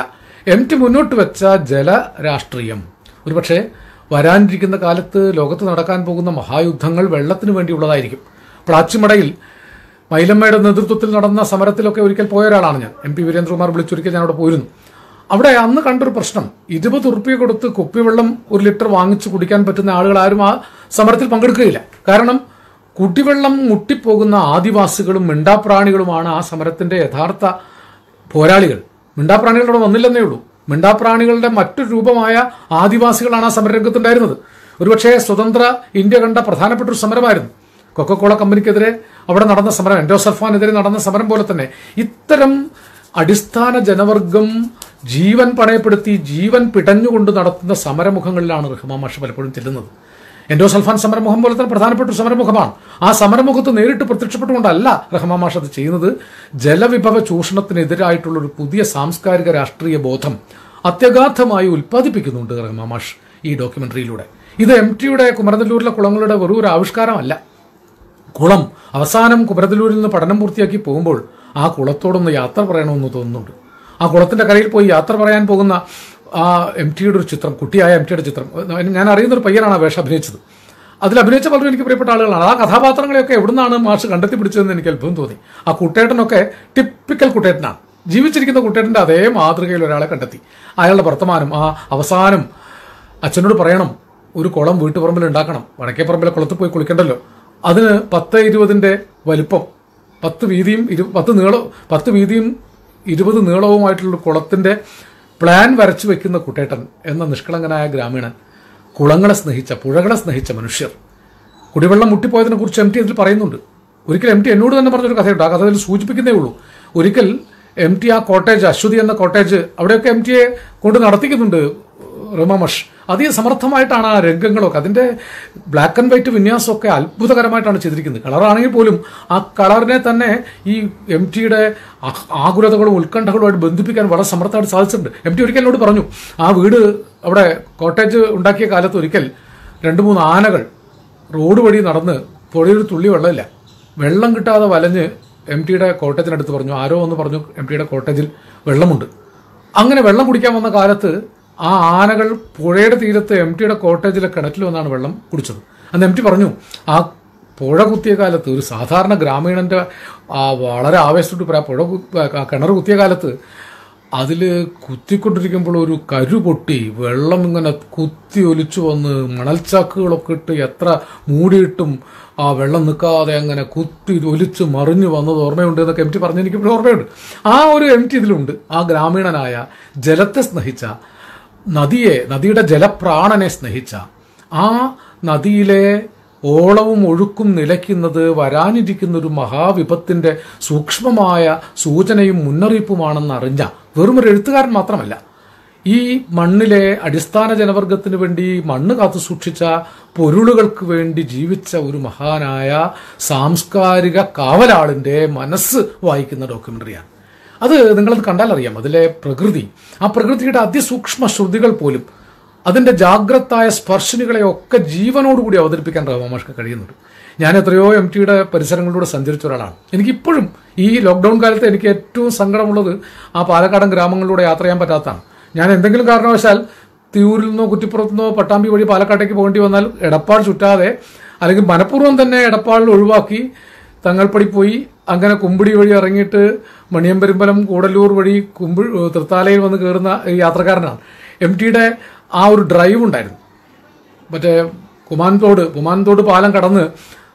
എം ടി മുന്നോട്ട് വെച്ച ജലരാഷ്ട്രീയം ഒരുപക്ഷെ വരാനിരിക്കുന്ന കാലത്ത് ലോകത്ത് നടക്കാൻ പോകുന്ന മഹായുദ്ധങ്ങൾ വെള്ളത്തിന് വേണ്ടിയുള്ളതായിരിക്കും പ്ലാച്ചിമടയിൽ മൈലമ്മയുടെ നേതൃത്വത്തിൽ നടന്ന സമരത്തിലൊക്കെ ഒരിക്കൽ പോയ ഒരാളാണ് ഞാൻ എം പി വീരേന്ദ്രകുമാർ വിളിച്ചൊരിക്കൽ ഞാൻ അവിടെ പോയിരുന്നു അവിടെ അന്ന് കണ്ടൊരു പ്രശ്നം ഇരുപത് ഉറുപ്പ്യ കൊടുത്ത് കുപ്പിവെള്ളം ഒരു ലിറ്റർ വാങ്ങിച്ച് കുടിക്കാൻ പറ്റുന്ന ആളുകൾ ആരും ആ സമരത്തിൽ പങ്കെടുക്കുകയില്ല കാരണം കുടിവെള്ളം മുട്ടിപ്പോകുന്ന ആദിവാസികളും മിണ്ടാപ്രാണികളുമാണ് ആ സമരത്തിന്റെ യഥാർത്ഥ പോരാളികൾ മിണ്ടാപ്രാണികളോട് വന്നില്ലെന്നേ ഉള്ളൂ മിണ്ടാപ്രാണികളുടെ മറ്റൊരു രൂപമായ ആദിവാസികളാണ് ആ സമരരംഗത്തുണ്ടായിരുന്നത് ഒരുപക്ഷെ സ്വതന്ത്ര ഇന്ത്യ കണ്ട പ്രധാനപ്പെട്ട ഒരു സമരമായിരുന്നു കൊക്കക്കോള കമ്പനിക്കെതിരെ അവിടെ നടന്ന സമരം എൻഡോസൾഫാനെതിരെ നടന്ന സമരം പോലെ തന്നെ ഇത്തരം അടിസ്ഥാന ജനവർഗം ജീവൻ പണയപ്പെടുത്തി ജീവൻ പിടഞ്ഞുകൊണ്ട് നടത്തുന്ന സമരമുഖങ്ങളിലാണ് റഹ്മാൻ മാഷ് പലപ്പോഴും ചെല്ലുന്നത് എൻഡോസൾഫാൻ സമരമുഖം പോലെ തന്നെ പ്രധാനപ്പെട്ട ഒരു സമരമുഖമാണ് ആ സമരമുഖത്ത് നേരിട്ട് പ്രത്യക്ഷപ്പെട്ടുകൊണ്ടല്ല റഹ്മാൻ മാഷ് അത് ചെയ്യുന്നത് ജലവിഭവ ചൂഷണത്തിനെതിരായിട്ടുള്ള ഒരു പുതിയ സാംസ്കാരിക രാഷ്ട്രീയ ബോധം അത്യഗാധമായി ഉൽപ്പാദിപ്പിക്കുന്നുണ്ട് റഹ്മാൻ മാഷ് ഈ ഡോക്യുമെന്ററിയിലൂടെ ഇത് എം ടിയുടെ കുമരനെല്ലൂരിലെ കുളങ്ങളുടെ വെറും ഒരു ആവിഷ്കാരമല്ല കുളം അവസാനം കുമരനെല്ലൂരിൽ നിന്ന് പഠനം പൂർത്തിയാക്കി പോകുമ്പോൾ ആ കുളത്തോടൊന്ന് യാത്ര പറയണമെന്ന് തോന്നുന്നുണ്ട് ആ കുളത്തിന്റെ കരയിൽ പോയി യാത്ര പറയാൻ പോകുന്ന ആ എം ടിയുടെ ഒരു ചിത്രം കുട്ടിയായ എം ടിയുടെ ചിത്രം ഞാൻ അറിയുന്ന ഒരു പയ്യനാണ് ആ വേഷം അഭിനയിച്ചത് അതിൽ അഭിനയിച്ച പലരും എനിക്ക് പ്രിയപ്പെട്ട ആളുകളാണ് ആ കഥാപാത്രങ്ങളെയൊക്കെ എവിടുന്നാണ് മാഷ് കണ്ടെത്തി പിടിച്ചതെന്ന് എനിക്ക് അത്ഭുതം തോന്നി ആ കുട്ടേട്ടനൊക്കെ ടിപ്പിക്കൽ കുട്ടേട്ടനാണ് ജീവിച്ചിരിക്കുന്ന കുട്ടേട്ടന്റെ അതേ മാതൃകയിൽ ഒരാളെ കണ്ടെത്തി അയാളുടെ വർത്തമാനം ആ അവസാനം അച്ഛനോട് പറയണം ഒരു കുളം വീട്ടുപറമ്പിൽ ഉണ്ടാക്കണം വടക്കേപ്പറമ്പിലെ കുളത്തിൽ പോയി കുളിക്കണ്ടല്ലോ അതിന് പത്ത് ഇരുപതിന്റെ വലിപ്പം പത്ത് വീതിയും ഇരു പത്ത് നീളം പത്ത് വീതിയും ഇരുപത് നീളവുമായിട്ടുള്ള കുളത്തിന്റെ പ്ലാൻ വരച്ചു വെക്കുന്ന കുട്ടേട്ടൻ എന്ന നിഷ്കളങ്കനായ ഗ്രാമീണൻ കുളങ്ങളെ സ്നേഹിച്ച പുഴകളെ സ്നേഹിച്ച മനുഷ്യർ കുടിവെള്ളം മുട്ടിപ്പോയതിനെ കുറിച്ച് എം ടി അതിൽ പറയുന്നുണ്ട് ഒരിക്കൽ എം ടി എന്നോട് തന്നെ പറഞ്ഞൊരു കഥയുണ്ട് ആ കഥ അതിൽ സൂചിപ്പിക്കുന്നേ ഉള്ളൂ ഒരിക്കൽ എം ടി ആ കോട്ടേജ് അശ്വതി എന്ന കോട്ടേജ് അവിടെയൊക്കെ എം ടിയെ കൊണ്ട് നടത്തിക്കുന്നുണ്ട് റമമഷ് അതിസമർത്ഥമായിട്ടാണ് ആ രംഗങ്ങളൊക്കെ അതിന്റെ ബ്ലാക്ക് ആൻഡ് വൈറ്റ് വിന്യാസമൊക്കെ അത്ഭുതകരമായിട്ടാണ് ചെയ്തിരിക്കുന്നത് കളറാണെങ്കിൽ പോലും ആ കളറിനെ തന്നെ ഈ എം ടിയുടെ ആകുലതകളും ഉത്കണ്ഠകളുമായിട്ട് ബന്ധിപ്പിക്കാൻ വളരെ സമർത്ഥമായിട്ട് സാധിച്ചിട്ടുണ്ട് എം ടി ഒരിക്കൽ എന്നോട് പറഞ്ഞു ആ വീട് അവിടെ കോട്ടേജ് ഉണ്ടാക്കിയ കാലത്ത് ഒരിക്കൽ രണ്ട് മൂന്ന് ആനകൾ റോഡ് വഴി നടന്ന് പുഴയൊരു തുള്ളി വെള്ളമില്ല വെള്ളം കിട്ടാതെ വലഞ്ഞ് എം ടിയുടെ കോട്ടേജിനടുത്ത് പറഞ്ഞു ആരോ ഒന്ന് പറഞ്ഞു എം ടിയുടെ കോട്ടേജിൽ വെള്ളമുണ്ട് അങ്ങനെ വെള്ളം കുടിക്കാൻ വന്ന കാലത്ത് ആ ആനകൾ പുഴയുടെ തീരത്ത് എം ടിയുടെ കോട്ടേജിലെ കിണറ്റിൽ വന്നാണ് വെള്ളം കുടിച്ചത് അന്ന് എം ടി പറഞ്ഞു ആ പുഴ കുത്തിയ കാലത്ത് ഒരു സാധാരണ ഗ്രാമീണന്റെ ആ വളരെ ആവേശത്തോട്ട് പറയാം പുഴ കു- ആ കിണർ കുത്തിയ കാലത്ത് അതിൽ കുത്തിക്കൊണ്ടിരിക്കുമ്പോൾ ഒരു കരു പൊട്ടി വെള്ളം ഇങ്ങനെ കുത്തി ഒലിച്ചു വന്ന് മണൽച്ചാക്കുകളൊക്കെ ഇട്ട് എത്ര മൂടിയിട്ടും ആ വെള്ളം നിൽക്കാതെ അങ്ങനെ കുത്തി ഒലിച്ച് മറിഞ്ഞു വന്നത് ഓർമ്മയുണ്ട് എന്നൊക്കെ എം ടി പറഞ്ഞ എനിക്ക് ഇപ്പോഴും ഓർമ്മയുണ്ട് ആ ഒരു എം ടി ഇതിലുണ്ട് ആ ഗ്രാമീണനായ ജലത്തെ സ്നേഹിച്ച നദിയെ നദിയുടെ ജലപ്രാണനെ സ്നേഹിച്ച ആ നദിയിലെ ഓളവും ഒഴുക്കും നിലയ്ക്കുന്നത് വരാനിരിക്കുന്ന ഒരു മഹാവിപത്തിന്റെ സൂക്ഷ്മമായ സൂചനയും മുന്നറിയിപ്പുമാണെന്ന് അറിഞ്ഞ വെറും ഒരു എഴുത്തുകാരൻ മാത്രമല്ല ഈ മണ്ണിലെ അടിസ്ഥാന ജനവർഗത്തിന് വേണ്ടി മണ്ണ് കാത്തു സൂക്ഷിച്ച പൊരുളുകൾക്ക് വേണ്ടി ജീവിച്ച ഒരു മഹാനായ സാംസ്കാരിക കാവലാളിന്റെ മനസ്സ് വായിക്കുന്ന ഡോക്യുമെന്ററിയാണ് അത് നിങ്ങളത് കണ്ടാൽ അറിയാം അതിലെ പ്രകൃതി ആ പ്രകൃതിയുടെ അതിസൂക്ഷ്മ ശ്രുതികൾ പോലും അതിന്റെ ജാഗ്രതായ സ്പർശിനികളെ ഒക്കെ ജീവനോടുകൂടി അവതരിപ്പിക്കാൻ റഹ്മാഷ്ക്ക് കഴിയുന്നുണ്ട് ഞാൻ എത്രയോ എം ടിയുടെ പരിസരങ്ങളിലൂടെ സഞ്ചരിച്ച ഒരാളാണ് എനിക്കിപ്പോഴും ഈ ലോക്ക്ഡൌൺ കാലത്ത് എനിക്ക് ഏറ്റവും സങ്കടമുള്ളത് ആ പാലക്കാടൻ ഗ്രാമങ്ങളിലൂടെ യാത്ര ചെയ്യാൻ പറ്റാത്തതാണ് ഞാൻ എന്തെങ്കിലും കാരണവശാൽ തിരൂരിൽ നിന്നോ കുറ്റിപ്പുറത്തു നിന്നോ പട്ടാമ്പി വഴി പാലക്കാട്ടേക്ക് പോകേണ്ടി വന്നാൽ എടപ്പാൾ ചുറ്റാതെ അല്ലെങ്കിൽ മനഃപൂർവ്വം തന്നെ എടപ്പാളിൽ ഒഴിവാക്കി തങ്ങൾപ്പടി പോയി അങ്ങനെ കുമ്പിടി വഴി ഇറങ്ങിയിട്ട് മണിയമ്പെരുമ്പലം കൂടല്ലൂർ വഴി കുമ്പി തൃത്താലയിൽ വന്ന് കയറുന്ന ഈ യാത്രക്കാരനാണ് എം ടിയുടെ ആ ഒരു ഡ്രൈവ് ഉണ്ടായിരുന്നു മറ്റേ കുമാൻതോട് കുമാൻതോട് പാലം കടന്ന്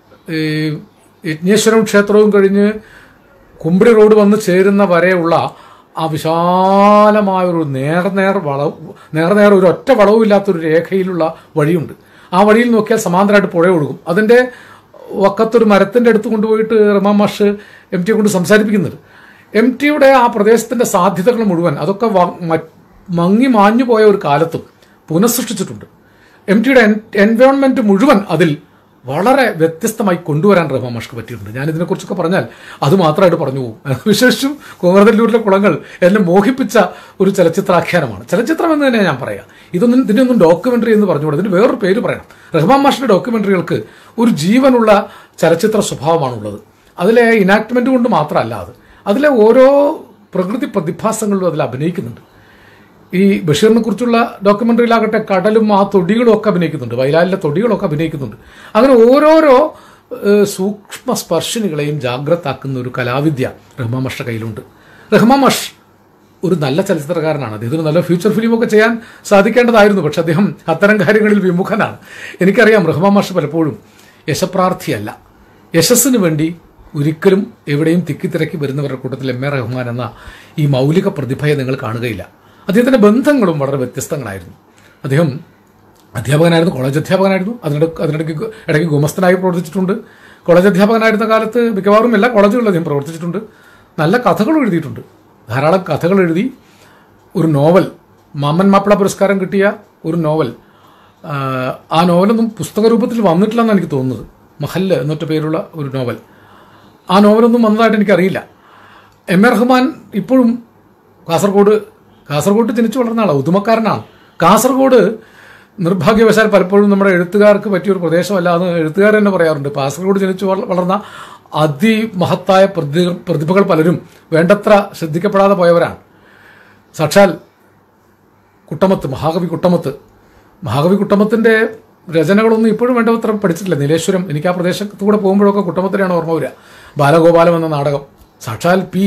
ഈ യജ്ഞേശ്വരം ക്ഷേത്രവും കഴിഞ്ഞ് കുമ്പിടി റോഡ് വന്ന് ചേരുന്ന വരെയുള്ള ആ വിശാലമായ ഒരു നേർനേർ വളവ് നേർനേർ ഒരു ഒറ്റ വളവുമില്ലാത്തൊരു രേഖയിലുള്ള വഴിയുണ്ട് ആ വഴിയിൽ നോക്കിയാൽ സമാന്തരമായിട്ട് പുഴ ഒഴുകും അതിന്റെ വക്കത്തൊരു മരത്തിന്റെ അടുത്ത് കൊണ്ടുപോയിട്ട് റമാ മാഷ് എം ടിയെ കൊണ്ട് സംസാരിപ്പിക്കുന്നുണ്ട് എം ടിയുടെ ആ പ്രദേശത്തിന്റെ സാധ്യതകൾ മുഴുവൻ അതൊക്കെ വ- മ- മങ്ങി മാഞ്ഞു പോയ ഒരു കാലത്തും പുനഃസൃഷ്ടിച്ചിട്ടുണ്ട് എം ടിയുടെ എൻവയോൺമെന്റ് മുഴുവൻ അതിൽ വളരെ വ്യത്യസ്തമായി കൊണ്ടുവരാൻ റഹ്മാൻ മാഷ്ക്ക് പറ്റിയിട്ടുണ്ട് ഞാൻ ഇതിനെക്കുറിച്ചൊക്കെ പറഞ്ഞാൽ അത് മാത്രമായിട്ട് പറഞ്ഞു പോകും വിശേഷിച്ചും കുമരനെല്ലൂരിലെ കുളങ്ങൾ എന്നെ മോഹിപ്പിച്ച ഒരു ചലച്ചിത്രാഖ്യാനമാണ് ചലച്ചിത്രം എന്ന് തന്നെ ഞാൻ പറയാം ഇതൊന്നും ഇതിനൊന്നും ഡോക്യുമെന്ററി എന്ന് പറഞ്ഞുകൂടെ ഇതിന് വേറൊരു പേര് പറയണം റഹ്മാൻ മാഷിന്റെ ഡോക്യുമെന്ററികൾക്ക് ഒരു ജീവനുള്ള ചലച്ചിത്ര സ്വഭാവമാണുള്ളത് അതിലെ ഇനാക്ട്മെന്റ് കൊണ്ട് മാത്രമല്ല അത് അതിലെ ഓരോ പ്രകൃതി പ്രതിഭാസങ്ങളിലും അതിൽ അഭിനയിക്കുന്നുണ്ട് ഈ ബഷീറിനെ കുറിച്ചുള്ള ഡോക്യുമെന്ററിയിലാകട്ടെ കടലും ആ തൊടികളും ഒക്കെ അഭിനയിക്കുന്നുണ്ട് വയലാലിലെ തൊടികളൊക്കെ അഭിനയിക്കുന്നുണ്ട് അങ്ങനെ ഓരോരോ ഏഹ്, സൂക്ഷ്മ സ്പർശിനികളെയും ജാഗ്രതാക്കുന്ന ഒരു കലാവിദ്യ റഹ്മാൻ മഷ കയ്യിലുണ്ട് റഹ്മാൻ മഷ് ഒരു നല്ല ചലച്ചിത്രകാരനാണ് അദ്ദേഹത്തിന് നല്ല ഫ്യൂച്ചർ ഫിലിമൊക്കെ ചെയ്യാൻ സാധിക്കേണ്ടതായിരുന്നു പക്ഷെ അദ്ദേഹം അത്തരം കാര്യങ്ങളിൽ വിമുഖനാണ് എനിക്കറിയാം റഹ്മാൻ മാഷ് പലപ്പോഴും യശപ്രാർത്ഥിയല്ല യശസ്സിന് വേണ്ടി ഒരിക്കലും എവിടെയും തിക്കിത്തിരക്കി വരുന്നവരുടെ കൂട്ടത്തിൽ എം എ റഹ്മാൻ എന്ന ഈ മൗലിക പ്രതിഭയെ നിങ്ങൾ കാണുകയില്ല അദ്ദേഹത്തിൻ്റെ ബന്ധങ്ങളും വളരെ വ്യത്യസ്തങ്ങളായിരുന്നു അദ്ദേഹം അധ്യാപകനായിരുന്നു കോളേജ് അധ്യാപകനായിരുന്നു അതിനിടയ്ക്ക് അതിനിടയ്ക്ക് ഗു- ഇടയ്ക്ക് ഗുമസ്തനായി പ്രവർത്തിച്ചിട്ടുണ്ട് കോളേജ് അധ്യാപകനായിരുന്ന കാലത്ത് മിക്കവാറും എല്ലാ കോളേജുകളിലും അദ്ദേഹം പ്രവർത്തിച്ചിട്ടുണ്ട് നല്ല കഥകൾ എഴുതിയിട്ടുണ്ട് ധാരാളം കഥകൾ എഴുതി ഒരു നോവൽ മാമൻ മാപ്പിള പുരസ്കാരം കിട്ടിയ ഒരു നോവൽ ആ, ആ നോവലൊന്നും പുസ്തക രൂപത്തിൽ വന്നിട്ടില്ലെന്നാണ് എനിക്ക് തോന്നുന്നത് മഹല്ല് എന്നൊറ്റ പേരുള്ള ഒരു നോവൽ ആ നോവലൊന്നും വന്നതായിട്ട് എനിക്കറിയില്ല എം എ റഹ്മാൻ ഇപ്പോഴും കാസർഗോഡ് കാസർഗോഡ് ജനിച്ചു വളർന്ന ആളാണ് ഉദുമക്കാരനാണ് കാസർഗോഡ് നിർഭാഗ്യവശാൽ പലപ്പോഴും നമ്മുടെ എഴുത്തുകാർക്ക് പറ്റിയ ഒരു പ്രദേശമല്ല എന്ന് എഴുത്തുകാർ തന്നെ പറയാറുണ്ട് കാസർഗോഡ് ജനിച്ചു വള- വളർന്ന അതിമഹത്തായ പ്രതി പ്രതിഭകൾ പലരും വേണ്ടത്ര ശ്രദ്ധിക്കപ്പെടാതെ പോയവരാണ് സാക്ഷാൽ കുട്ടമത്ത് മഹാകവി കുട്ടമത്ത് മഹാകവി കുട്ടമത്തിന്റെ രചനകളൊന്നും ഇപ്പോഴും വേണ്ടത്ര പഠിച്ചിട്ടില്ല നീലേശ്വരം എനിക്ക് ആ പ്രദേശത്തൂടെ പോകുമ്പോഴൊക്കെ കുട്ടമത്തിനെയാണ് ഓർമ്മ വരിക ബാലഗോപാലം എന്ന നാടകം സാക്ഷാൽ പി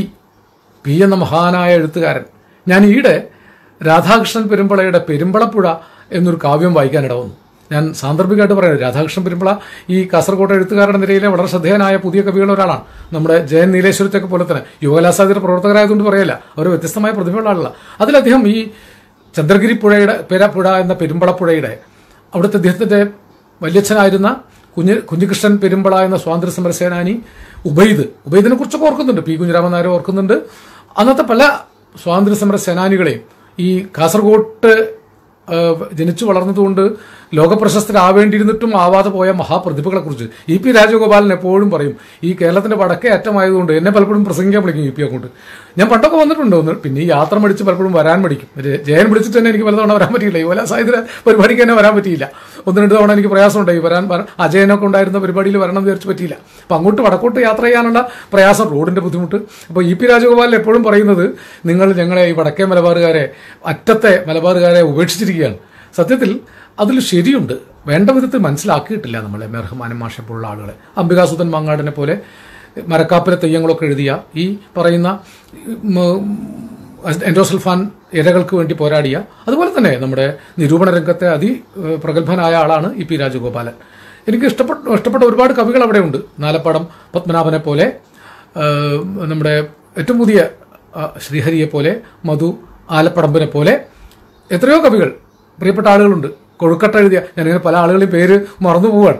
പി എന്ന മഹാനായ എഴുത്തുകാരൻ ഞാൻ ഈയിടെ രാധാകൃഷ്ണൻ പെരുമ്പളയുടെ പെരുമ്പളപ്പുഴ എന്നൊരു കാവ്യം വായിക്കാനിട വന്നു ഞാൻ സാന്ദർഭികമായിട്ട് പറയുന്നത് രാധാകൃഷ്ണൻ പെരുമ്പള ഈ കാസർഗോഡ് എഴുത്തുകാരുടെ നിരയിലെ വളരെ ശ്രദ്ധേയനായ പുതിയ കവികളിൽ ഒരാളാണ് നമ്മുടെ ജയൻ നീലേശ്വരത്തൊക്കെ പോലെ തന്നെ യുവകലാസാദിയുടെ പ്രവർത്തകരായതുകൊണ്ട് പറയല്ല അവർ വ്യത്യസ്തമായ പ്രതിഭയുള്ള ആളല്ല അതിൽ അദ്ദേഹം ഈ ചന്ദ്രഗിരി പുഴയുടെ പേരാപ്പുഴ എന്ന പെരുമ്പളപ്പുഴയുടെ അവിടുത്തെ അദ്ദേഹത്തിന്റെ വല്യച്ഛനായിരുന്ന കുഞ്ഞ് കുഞ്ഞികൃഷ്ണൻ പെരുമ്പള എന്ന സ്വാതന്ത്ര്യ സമര സേനാനി ഉബൈദ് ഉബൈദിനെ കുറിച്ചൊക്കെ ഓർക്കുന്നുണ്ട് പി കുഞ്ഞിരാമൻ നായർ ഓർക്കുന്നുണ്ട് അന്നത്തെ പല സ്വാതന്ത്ര്യ സമര സേനാനികളെയും ഈ കാസർഗോട്ട് ആ, ജനിച്ചു വളർന്നതുകൊണ്ട് ലോകപ്രശസ്തരാവേണ്ടിയിരുന്നിട്ടും ആവാതെ പോയ മഹാപ്രതിഭകളെ കുറിച്ച് ഇ പി രാജഗോപാലൻ എപ്പോഴും പറയും ഈ കേരളത്തിന്റെ വടക്കേ അറ്റമായതുകൊണ്ട് എന്നെ പലപ്പോഴും പ്രസംഗിക്കാൻ വിളിക്കും ഇ പി അങ്ങോട്ട് ഞാൻ പണ്ടൊക്കെ വന്നിട്ടുണ്ട് ഒന്ന് പിന്നെ ഈ യാത്ര മടിച്ച് പലപ്പോഴും വരാൻ മടിക്കും ജയ- ജയൻ വിളിച്ചിട്ട് തന്നെ എനിക്ക് പലതവണ വരാൻ പറ്റിയില്ല യുവല സാഹിത്യ പരിപാടിക്ക് തന്നെ വരാൻ പറ്റിയില്ല ഒന്ന് രണ്ട് തവണ എനിക്ക് പ്രയാസമുണ്ടായി വരാൻ വര- അജയനൊക്കെ ഉണ്ടായിരുന്ന പരിപാടിയിൽ വരണം എന്ന് വിചാരിച്ച് പറ്റിയില്ല അപ്പം അങ്ങോട്ട് വടക്കോട്ട് യാത്ര ചെയ്യാനുള്ള പ്രയാസം റോഡിന്റെ ബുദ്ധിമുട്ട് അപ്പോൾ ഇ പി രാജഗോപാലൻ എപ്പോഴും പറയുന്നത് നിങ്ങൾ ഞങ്ങളെ ഈ വടക്കേ മലബാറുകാരെ അറ്റത്തെ മലബാറുകാരെ ഉപേക്ഷിച്ചിരിക്കുകയാണ് സത്യത്തിൽ അതിൽ ശരിയുണ്ട് വേണ്ട വിധത്തിൽ മനസ്സിലാക്കിയിട്ടില്ല നമ്മളെ മെർഹമാനം മാഷെ പോലുള്ള ആളുകളെ അംബികാസുധൻ മാങ്ങാടിനെ പോലെ മരക്കാപ്പിലെ തെയ്യങ്ങളൊക്കെ എഴുതിയ ഈ പറയുന്ന എൻഡോസൽഫാൻ ഇരകൾക്ക് വേണ്ടി പോരാടിയ അതുപോലെ തന്നെ നമ്മുടെ നിരൂപണ രംഗത്തെ അതി ഏഹ്, പ്രഗത്ഭനായ ആളാണ് ഇ പി രാജഗോപാലൻ എനിക്ക് ഇഷ്ടപ്പെട്ട ഇഷ്ടപ്പെട്ട ഒരുപാട് കവികൾ അവിടെ ഉണ്ട് നാലപ്പാടം പത്മനാഭനെ പോലെ ഏഹ്, നമ്മുടെ ഏറ്റവും പുതിയ ആ, ശ്രീഹരിയെ പോലെ മധു ആലപ്പടമ്പിനെ പോലെ എത്രയോ കവികൾ പ്രിയപ്പെട്ട ആളുകളുണ്ട് കൊഴുക്കട്ട എഴുതിയ ഞാനിങ്ങനെ പല ആളുകളെയും പേര് മറന്നു പോവാണ്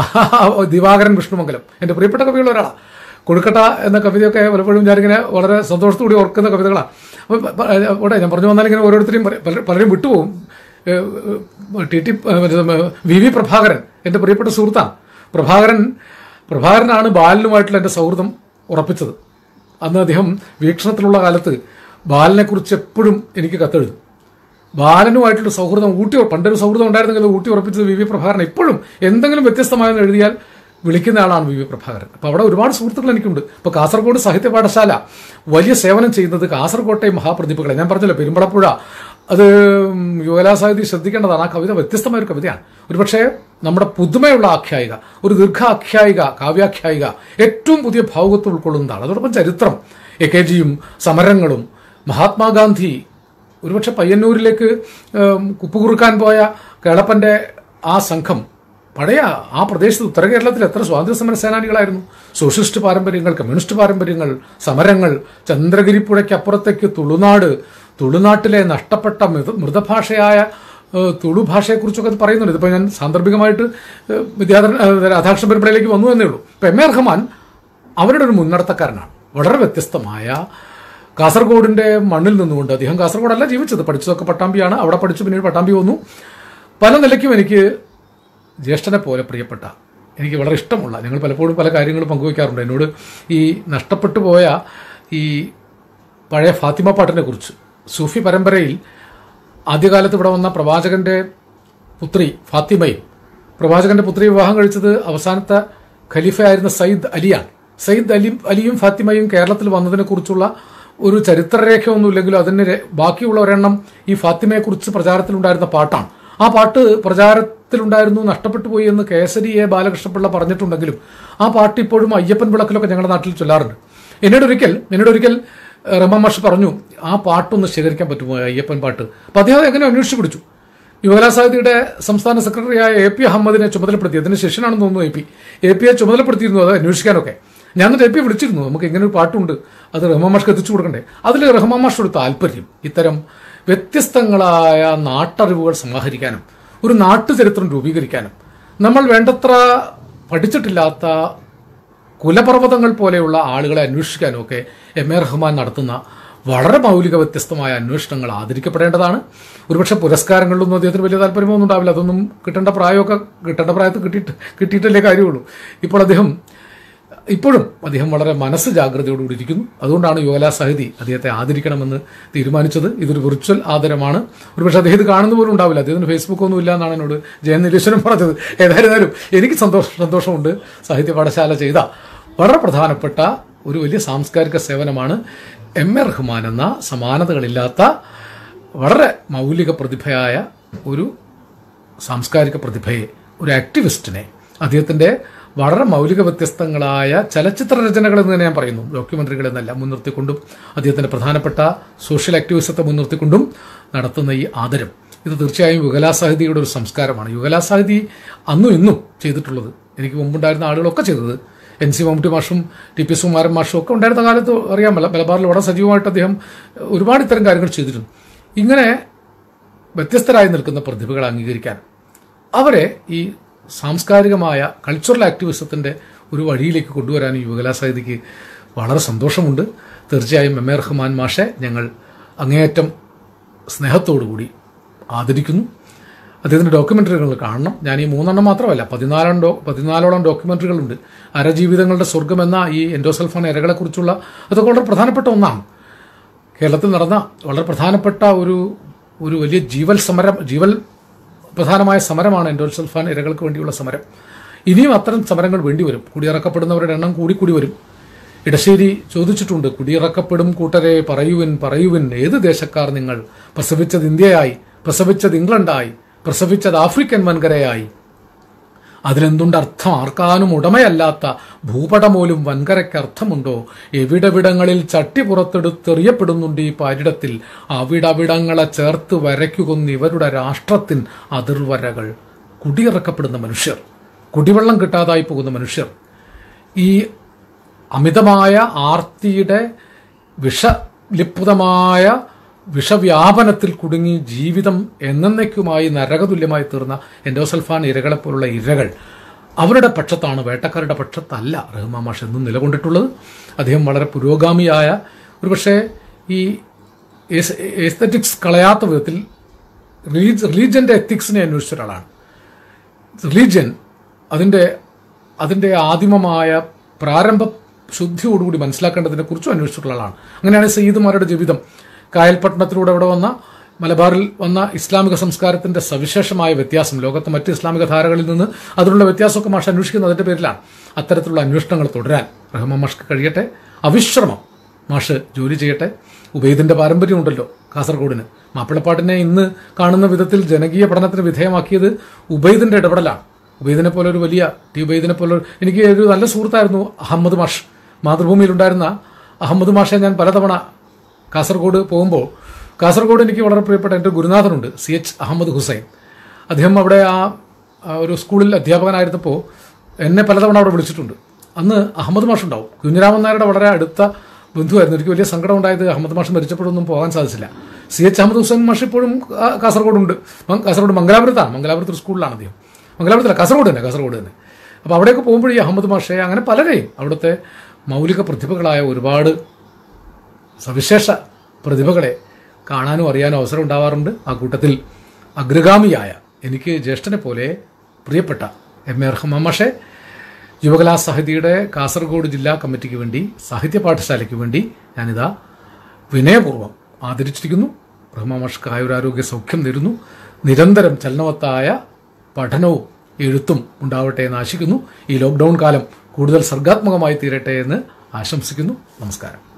ദിവാകരൻ വിഷ്ണുമംഗലം എൻ്റെ പ്രിയപ്പെട്ട കവികൾ ഒരാളാണ് കൊഴുക്കട്ട എന്ന കവിതയൊക്കെ പലപ്പോഴും ഞാനിങ്ങനെ വളരെ സന്തോഷത്തോടെ ഓർക്കുന്ന കവിതകളാണ് അപ്പോൾ പ- പ- അവിടെ ഞാൻ പറഞ്ഞു വന്നാൽ ഇങ്ങനെ ഓരോരുത്തരെയും പല- പല- പലരും വിട്ടുപോകും ഏഹ്, ഏഹ്, ടി ടി ഏഹ്, മറ്റേ, ഏഹ്, വി വി പ്രഭാകരൻ എൻ്റെ പ്രിയപ്പെട്ട സുഹൃത്താണ് പ്രഭാകരൻ പ്രഭാകരനാണ് ബാലനുമായിട്ടുള്ള എൻ്റെ സൗഹൃദം ഉറപ്പിച്ചത് അന്ന് അദ്ദേഹം വീക്ഷണത്തിലുള്ള കാലത്ത് ബാലനെക്കുറിച്ച് എപ്പോഴും എനിക്ക് കത്തെഴുതും ബാലനുമായിട്ടുള്ള സൗഹൃദം ഊട്ടി പണ്ടൊരു സൗഹൃദം ഉണ്ടായിരുന്നെങ്കിൽ അത് ഊട്ടി ഉറപ്പിച്ചത് വി വി പ്രഭാകരൻ ഇപ്പോഴും എന്തെങ്കിലും വ്യത്യസ്തമായെന്ന് എഴുതിയാൽ വിളിക്കുന്ന ആളാണ് വി വി പ്രഭാകരൻ അപ്പോൾ അവിടെ ഒരുപാട് സുഹൃത്തുക്കൾ എനിക്കുണ്ട് ഇപ്പോൾ കാസർഗോഡ് സാഹിത്യ പാഠശാല വലിയ സേവനം ചെയ്യുന്നത് കാസർഗോട്ടെ മഹാപ്രതിഭകളെ ഞാൻ പറഞ്ഞല്ലോ പെരുമ്പളപ്പുഴ അത് യുവലാ സാഹിത്യം ശ്രദ്ധിക്കേണ്ടതാണ് ആ കവിത വ്യത്യസ്തമായ ഒരു കവിതയാണ് ഒരുപക്ഷെ നമ്മുടെ പുതുമയുള്ള ആഖ്യായിക ഒരു ദീർഘ ആഖ്യായിക കാവ്യാഖ്യായിക ഏറ്റവും പുതിയ ഭാവുകത്വം ഉൾക്കൊള്ളുന്നതാണ് അതോടൊപ്പം ചരിത്രം എ കെ ജിയും സമരങ്ങളും മഹാത്മാഗാന്ധി ഒരുപക്ഷെ പയ്യന്നൂരിലേക്ക് ഏം, കുപ്പുകുറുക്കാൻ പോയ കേളപ്പന്റെ ആ സംഘം പഴയ ആ പ്രദേശത്ത് ഉത്തര കേരളത്തിൽ എത്ര സ്വാതന്ത്ര്യ സമര സേനാനികളായിരുന്നു സോഷ്യലിസ്റ്റ് പാരമ്പര്യങ്ങൾ കമ്മ്യൂണിസ്റ്റ് പാരമ്പര്യങ്ങൾ സമരങ്ങൾ ചന്ദ്രഗിരിപ്പുഴയ്ക്ക് അപ്പുറത്തേക്ക് തുളുനാട് തുളുനാട്ടിലെ നഷ്ടപ്പെട്ട മൃത മൃതഭാഷയായ ഏഹ്, തുളു ഭാഷയെക്കുറിച്ചൊക്കെ അത് പറയുന്നുണ്ട് ഇതിപ്പോൾ ഞാൻ സാന്ദർഭികമായിട്ട് ഏഹ്, വിദ്യാധരൻ ഏഹ്, രാധാകൃഷ്ണ പെരുമ്പളയിലേക്ക് വന്നു എന്നേ ഉള്ളൂ ഇപ്പം എം എ റഹ്മാൻ അവരുടെ ഒരു മുന്നടത്തക്കാരനാണ് വളരെ വ്യത്യസ്തമായ കാസർഗോഡിന്റെ മണ്ണിൽ നിന്നുകൊണ്ട് അദ്ദേഹം കാസർഗോഡല്ല ജീവിച്ചത് പഠിച്ചതൊക്കെ പട്ടാമ്പിയാണ് അവിടെ പഠിച്ചു പിന്നീട് പട്ടാമ്പി വന്നു പല നിലയ്ക്കും എനിക്ക് ജ്യേഷ്ഠനെ പോലെ പ്രിയപ്പെട്ട എനിക്ക് വളരെ ഇഷ്ടമുള്ള ഞങ്ങൾ പലപ്പോഴും പല കാര്യങ്ങളും പങ്കുവയ്ക്കാറുണ്ട് എന്നോട് ഈ നഷ്ടപ്പെട്ടു പോയ ഈ പഴയ ഫാത്തിമ പാട്ടിനെ കുറിച്ച് സൂഫി പരമ്പരയിൽ ആദ്യകാലത്ത് ഇവിടെ വന്ന പ്രവാചകന്റെ പുത്രി ഫാത്തിമയും പ്രവാചകന്റെ പുത്രി വിവാഹം കഴിച്ചത് അവസാനത്തെ ഖലീഫയായിരുന്ന സയ്യിദ് അലിയാണ് സയ്യിദ് അലി അലിയും ഫാത്തിമയും കേരളത്തിൽ വന്നതിനെ കുറിച്ചുള്ള ഒരു ചരിത്രരേഖയൊന്നുമില്ലെങ്കിലും അതിന് രെ- ബാക്കിയുള്ള ഒരെണ്ണം ഈ ഫാത്തിമയെക്കുറിച്ച് പ്രചാരത്തിലുണ്ടായിരുന്ന പാട്ടാണ് ആ പാട്ട് പ്രചാരത്തിലുണ്ടായിരുന്നു നഷ്ടപ്പെട്ടു പോയി എന്ന് കേസരി എ ബാലകൃഷ്ണപിള്ള പറഞ്ഞിട്ടുണ്ടെങ്കിലും ആ പാട്ട് ഇപ്പോഴും അയ്യപ്പൻ വിളക്കിലൊക്കെ ഞങ്ങളുടെ നാട്ടിൽ ചൊല്ലാറുണ്ട് എന്നോടൊരിക്കൽ എന്നോടൊരിക്കൽ ഏഹ്, റഹ്മാൻ മാഷ് പറഞ്ഞു ആ പാട്ടൊന്ന് ശേഖരിക്കാൻ പറ്റുമോ അയ്യപ്പൻ പാട്ട് അപ്പം അദ്ദേഹം എങ്ങനെ അന്വേഷിച്ച് പിടിച്ചു യുവകലാ സാഹിതിയുടെ സംസ്ഥാന സെക്രട്ടറിയായ എ പി അഹമ്മദിനെ ചുമതലപ്പെടുത്തി അതിന് ശിഷ്യനാണെന്ന് തോന്നുന്നു എ പി എ പിയെ ചുമതലപ്പെടുത്തിയിരുന്നു അത് അന്വേഷിക്കാനൊക്കെ ഞാൻ എന്നിട്ട് എ പി വിളിച്ചിരുന്നു നമുക്ക് ഇങ്ങനെ ഒരു പാട്ടുണ്ട് അത് റഹ്മാൻ മാഷ്ക്ക് എത്തിച്ചു കൊടുക്കണ്ടേ അതിൽ റഹ്മാൻ മാഷ് ഒരു താല്പര്യം ഇത്തരം വ്യത്യസ്തങ്ങളായ നാട്ടറിവുകൾ സമാഹരിക്കാനും ഒരു നാട്ടുചരിത്രം രൂപീകരിക്കാനും നമ്മൾ വേണ്ടത്ര പഠിച്ചിട്ടില്ലാത്ത കുലപർവ്വതങ്ങൾ പോലെയുള്ള ആളുകളെ അന്വേഷിക്കാനും ഒക്കെ എം എ റഹ്മാൻ നടത്തുന്ന വളരെ മൗലിക വ്യത്യസ്തമായ അന്വേഷണങ്ങൾ ആദരിക്കപ്പെടേണ്ടതാണ് ഒരുപക്ഷെ പുരസ്കാരങ്ങളിലൊന്നും അദ്ദേഹത്തിന് വലിയ താല്പര്യമൊന്നും ഉണ്ടാവില്ല അതൊന്നും കിട്ടേണ്ട പ്രായമൊക്കെ കിട്ടേണ്ട പ്രായത്തിൽ കിട്ടിയിട്ട് കിട്ടിയിട്ടല്ലേ കാര്യമുള്ളൂ ഇപ്പോൾ അദ്ദേഹം ഇപ്പോഴും അദ്ദേഹം വളരെ മനസ്സ് ജാഗ്രതയോടുകൂടി ഇരിക്കുന്നു അതുകൊണ്ടാണ് യുവകലാ സാഹിതി അദ്ദേഹത്തെ ആദരിക്കണമെന്ന് തീരുമാനിച്ചത് ഇതൊരു വിർച്വൽ ആദരമാണ് ഒരുപക്ഷെ അദ്ദേഹം ഇത് കാണുന്ന പോലും ഉണ്ടാവില്ല അദ്ദേഹത്തിന് ഫേസ്ബുക്ക് ഒന്നും ഇല്ല എന്നാണ് എന്നോട് ജയൻ നിരീശ്വരൻ പറഞ്ഞത് ഏതായിരുന്നാലും എനിക്ക് സന്തോഷം സന്തോഷമുണ്ട് സാഹിത്യ പാഠശാല ചെയ്ത വളരെ പ്രധാനപ്പെട്ട ഒരു വലിയ സാംസ്കാരിക സേവനമാണ് എം എ റഹ്മാൻ എന്ന സമാനതകളില്ലാത്ത വളരെ മൗലിക പ്രതിഭയായ ഒരു സാംസ്കാരിക പ്രതിഭയെ ഒരു ആക്ടിവിസ്റ്റിനെ അദ്ദേഹത്തിന്റെ വളരെ മൗലിക വ്യത്യസ്തങ്ങളായ ചലച്ചിത്ര രചനകൾ എന്ന് തന്നെ ഞാൻ പറയുന്നു ഡോക്യുമെന്ററികൾ എന്നല്ല മുൻനിർത്തിക്കൊണ്ടും അദ്ദേഹത്തിന്റെ പ്രധാനപ്പെട്ട സോഷ്യൽ ആക്ടിവിസത്തെ മുൻനിർത്തിക്കൊണ്ടും നടത്തുന്ന ഈ ആദരം ഇത് തീർച്ചയായും യുഗലാ സാഹിതിയുടെ ഒരു സംസ്കാരമാണ് യുഗലാ സാഹിതി അന്നും ഇന്നും ചെയ്തിട്ടുള്ളത് എനിക്ക് മുമ്പുണ്ടായിരുന്ന ആളുകളൊക്കെ ചെയ്തത് എൻ സി മമ്മൂട്ടി മാഷും ടി പി സുകുമാരൻ മാഷും ഒക്കെ ഉണ്ടായിരുന്ന കാലത്ത് അറിയാമല്ല മലബാറിൽ വളരെ സജീവമായിട്ട് അദ്ദേഹം ഒരുപാട് ഇത്തരം കാര്യങ്ങൾ ചെയ്തിരുന്നു ഇങ്ങനെ വ്യത്യസ്തരായി നിൽക്കുന്ന പ്രതിഭകളെ അംഗീകരിക്കാൻ അവരെ ഈ സാംസ്കാരികമായ കൾച്ചറൽ ആക്ടിവിസത്തിൻ്റെ ഒരു വഴിയിലേക്ക് കൊണ്ടുവരാൻ ഈ യുവകലാ സാഹിതിക്ക് വളരെ സന്തോഷമുണ്ട് തീർച്ചയായും എം എ റഹ്മാൻ മാഷെ ഞങ്ങൾ അങ്ങേയറ്റം സ്നേഹത്തോടുകൂടി ആദരിക്കുന്നു അദ്ദേഹത്തിൻ്റെ ഡോക്യുമെൻ്ററികൾ കാണണം ഞാൻ ഈ മൂന്നെണ്ണം മാത്രമല്ല പതിനാലോളം ഡോ പതിനാലോളം ഡോക്യുമെൻ്ററികളുണ്ട് അരജീവിതങ്ങളുടെ സ്വർഗം എന്ന ഈ എൻഡോസൾഫാൻ ഇരകളെക്കുറിച്ചുള്ള അതൊക്കെ വളരെ പ്രധാനപ്പെട്ട ഒന്നാണ് കേരളത്തിൽ നടന്ന വളരെ പ്രധാനപ്പെട്ട ഒരു ഒരു വലിയ ജീവൽ സമരം ജീവൽ പ്രധാനമായ സമരമാണ് എൻഡോസൾഫാൻ ഇരകൾക്ക് വേണ്ടിയുള്ള സമരം ഇനിയും അത്തരം സമരങ്ങൾ വേണ്ടിവരും കുടിയിറക്കപ്പെടുന്നവരുടെ എണ്ണം കൂടിക്കൂടി വരും ഇടശ്ശേരി ചോദിച്ചിട്ടുണ്ട് കുടിയിറക്കപ്പെടും കൂട്ടരെ പറയുവിൻ പറയുവിൻ ഏത് ദേശക്കാർ നിങ്ങൾ പ്രസവിച്ചത് ഇന്ത്യയായി പ്രസവിച്ചത് ഇംഗ്ലണ്ടായി പ്രസവിച്ചത് ആഫ്രിക്കൻ വൻകരയായി അതിലെന്തുണ്ട് അർത്ഥം ആർക്കാനും ഉടമയല്ലാത്ത ഭൂപടമോലും വൻകരയ്ക്ക് അർത്ഥമുണ്ടോ എവിടെവിടങ്ങളിൽ ചട്ടി പുറത്തെടുത്തെറിയപ്പെടുന്നുണ്ട് ഈ പാരിടത്തിൽ അവിടവിടങ്ങളെ ചേർത്ത് വരയ്ക്കുകൊന്ന് ഇവരുടെ രാഷ്ട്രത്തിൻ അതിർവരകൾ കുടിയിറക്കപ്പെടുന്ന മനുഷ്യർ കുടിവെള്ളം കിട്ടാതായി പോകുന്ന മനുഷ്യർ ഈ അമിതമായ ആർത്തിയുടെ വിഷലിപ്തമായ വിഷവ്യാപനത്തിൽ കുടുങ്ങി ജീവിതം എന്നേക്കുമായി നരകതുല്യമായി തീർന്ന എൻഡോസൽഫാൻ ഇരകളെപ്പോലുള്ള ഇരകൾ അവരുടെ പക്ഷത്താണ് വേട്ടക്കാരുടെ പക്ഷത്തല്ല റഹ്മാൻ മാഷ് എന്നും നിലകൊണ്ടിട്ടുള്ളത് അദ്ദേഹം വളരെ പുരോഗാമിയായ ഒരുപക്ഷെ ഈ എസ്തറ്റിക്സ് കളയാത്ത വിധത്തിൽ റിലീജ് റിലീജിയൻ്റെ എത്തിക്സിനെ അന്വേഷിച്ച ഒരാളാണ് റിലീജിയൻ അതിൻ്റെ അതിൻ്റെ ആദിമമായ പ്രാരംഭ ശുദ്ധിയോടുകൂടി മനസ്സിലാക്കേണ്ടതിനെ കുറിച്ചും അന്വേഷിച്ചിട്ടുള്ള ആളാണ് അങ്ങനെയാണ് സയ്യിദുമാരുടെ ജീവിതം കായൽപട്ടണത്തിലൂടെ അവിടെ വന്ന മലബാറിൽ വന്ന ഇസ്ലാമിക സംസ്കാരത്തിന്റെ സവിശേഷമായ വ്യത്യാസം ലോകത്തെ മറ്റ് ഇസ്ലാമിക ധാരകളിൽ നിന്ന് അതിനുള്ള വ്യത്യാസമൊക്കെ മാഷ് അന്വേഷിക്കുന്നത് അതിന്റെ പേരിലാണ് അത്തരത്തിലുള്ള അന്വേഷണങ്ങൾ തുടരാൻ റഹ്മാൻ മാഷ്ക്ക് കഴിയട്ടെ അവിശ്രമം മാഷ് ജോലി ചെയ്യട്ടെ ഉബൈദിന്റെ പാരമ്പര്യമുണ്ടല്ലോ കാസർഗോഡിന് മാപ്പിളപ്പാട്ടിനെ ഇന്ന് കാണുന്ന വിധത്തിൽ ജനകീയ പഠനത്തിന് വിധേയമാക്കിയത് ഉബൈദിന്റെ ഇടപെടലാണ് ഉബൈദിനെ പോലെ ഒരു വലിയ ടി ഉബൈദിനെ പോലെ ഒരു- എനിക്ക് ഒരു നല്ല സുഹൃത്തായിരുന്നു അഹമ്മദ് മാഷ് മാതൃഭൂമിയിലുണ്ടായിരുന്ന അഹമ്മദ് മാഷെ ഞാൻ പലതവണ കാസർഗോഡ് പോകുമ്പോൾ കാസർഗോഡ് എനിക്ക് വളരെ പ്രിയപ്പെട്ട എൻ്റെ ഗുരുനാഥനുണ്ട് സി എച്ച് അഹമ്മദ് ഹുസൈൻ അദ്ദേഹം അവിടെ ആ ആ ഒരു സ്കൂളിൽ അധ്യാപകനായിരുന്നപ്പോൾ എന്നെ പലതവണ അവിടെ വിളിച്ചിട്ടുണ്ട് അന്ന് അഹമ്മദ് മാഷ് ഉണ്ടാവും കുഞ്ഞിരാമൻ നായരുടെ വളരെ അടുത്ത ബന്ധുവായിരുന്നു എനിക്ക് വലിയ സങ്കടം ഉണ്ടായത് അഹമ്മദ് മാഷ് മരിച്ചപ്പോഴൊന്നും പോകാൻ സാധിച്ചില്ല സി എച്ച് അഹമ്മദ് ഹുസൈൻ മാഷ് ഇപ്പോഴും ആ, കാസർഗോഡുണ്ട് മ- കാസർഗോഡ് മംഗലാപുരത്താണ് മംഗലാപുരത്ത് ഒരു സ്കൂളിലാണ് അദ്ദേഹം മംഗലാപുരത്തല്ല കാസർഗോഡ് തന്നെ കാസർഗോഡ് തന്നെ അപ്പോൾ അവിടെയൊക്കെ പോകുമ്പോൾ ഈ അഹമ്മദ് മാഷെ അങ്ങനെ പലരെയും അവിടുത്തെ മൗലിക പ്രതിഭകളായ ഒരുപാട് സവിശേഷ പ്രതിഭകളെ കാണാനും അറിയാനും അവസരം ഉണ്ടാവാറുണ്ട് ആ കൂട്ടത്തിൽ അഗ്രഗാമിയായ എനിക്ക് ജ്യേഷ്ഠനെ പോലെ പ്രിയപ്പെട്ട എം എ റഹ്മാൻ മാഷെ യുവകലാ സാഹിതിയുടെ കാസർഗോഡ് ജില്ലാ കമ്മിറ്റിക്ക് വേണ്ടി സാഹിത്യ പാഠശാലയ്ക്ക് വേണ്ടി ഞാനിതാ വിനയപൂർവ്വം ആദരിച്ചിരിക്കുന്നു റഹ്മാൻ മാഷ്ക്ക് ആയുരാരോഗ്യ സൗഖ്യം നേരുന്നു നിരന്തരം ചലനവത്തായ പഠനവും എഴുത്തും ഉണ്ടാവട്ടെ എന്ന് ആശിക്കുന്നു ഈ ലോക്ക്ഡൗൺ കാലം കൂടുതൽ സർഗാത്മകമായി തീരട്ടെ എന്ന് ആശംസിക്കുന്നു നമസ്കാരം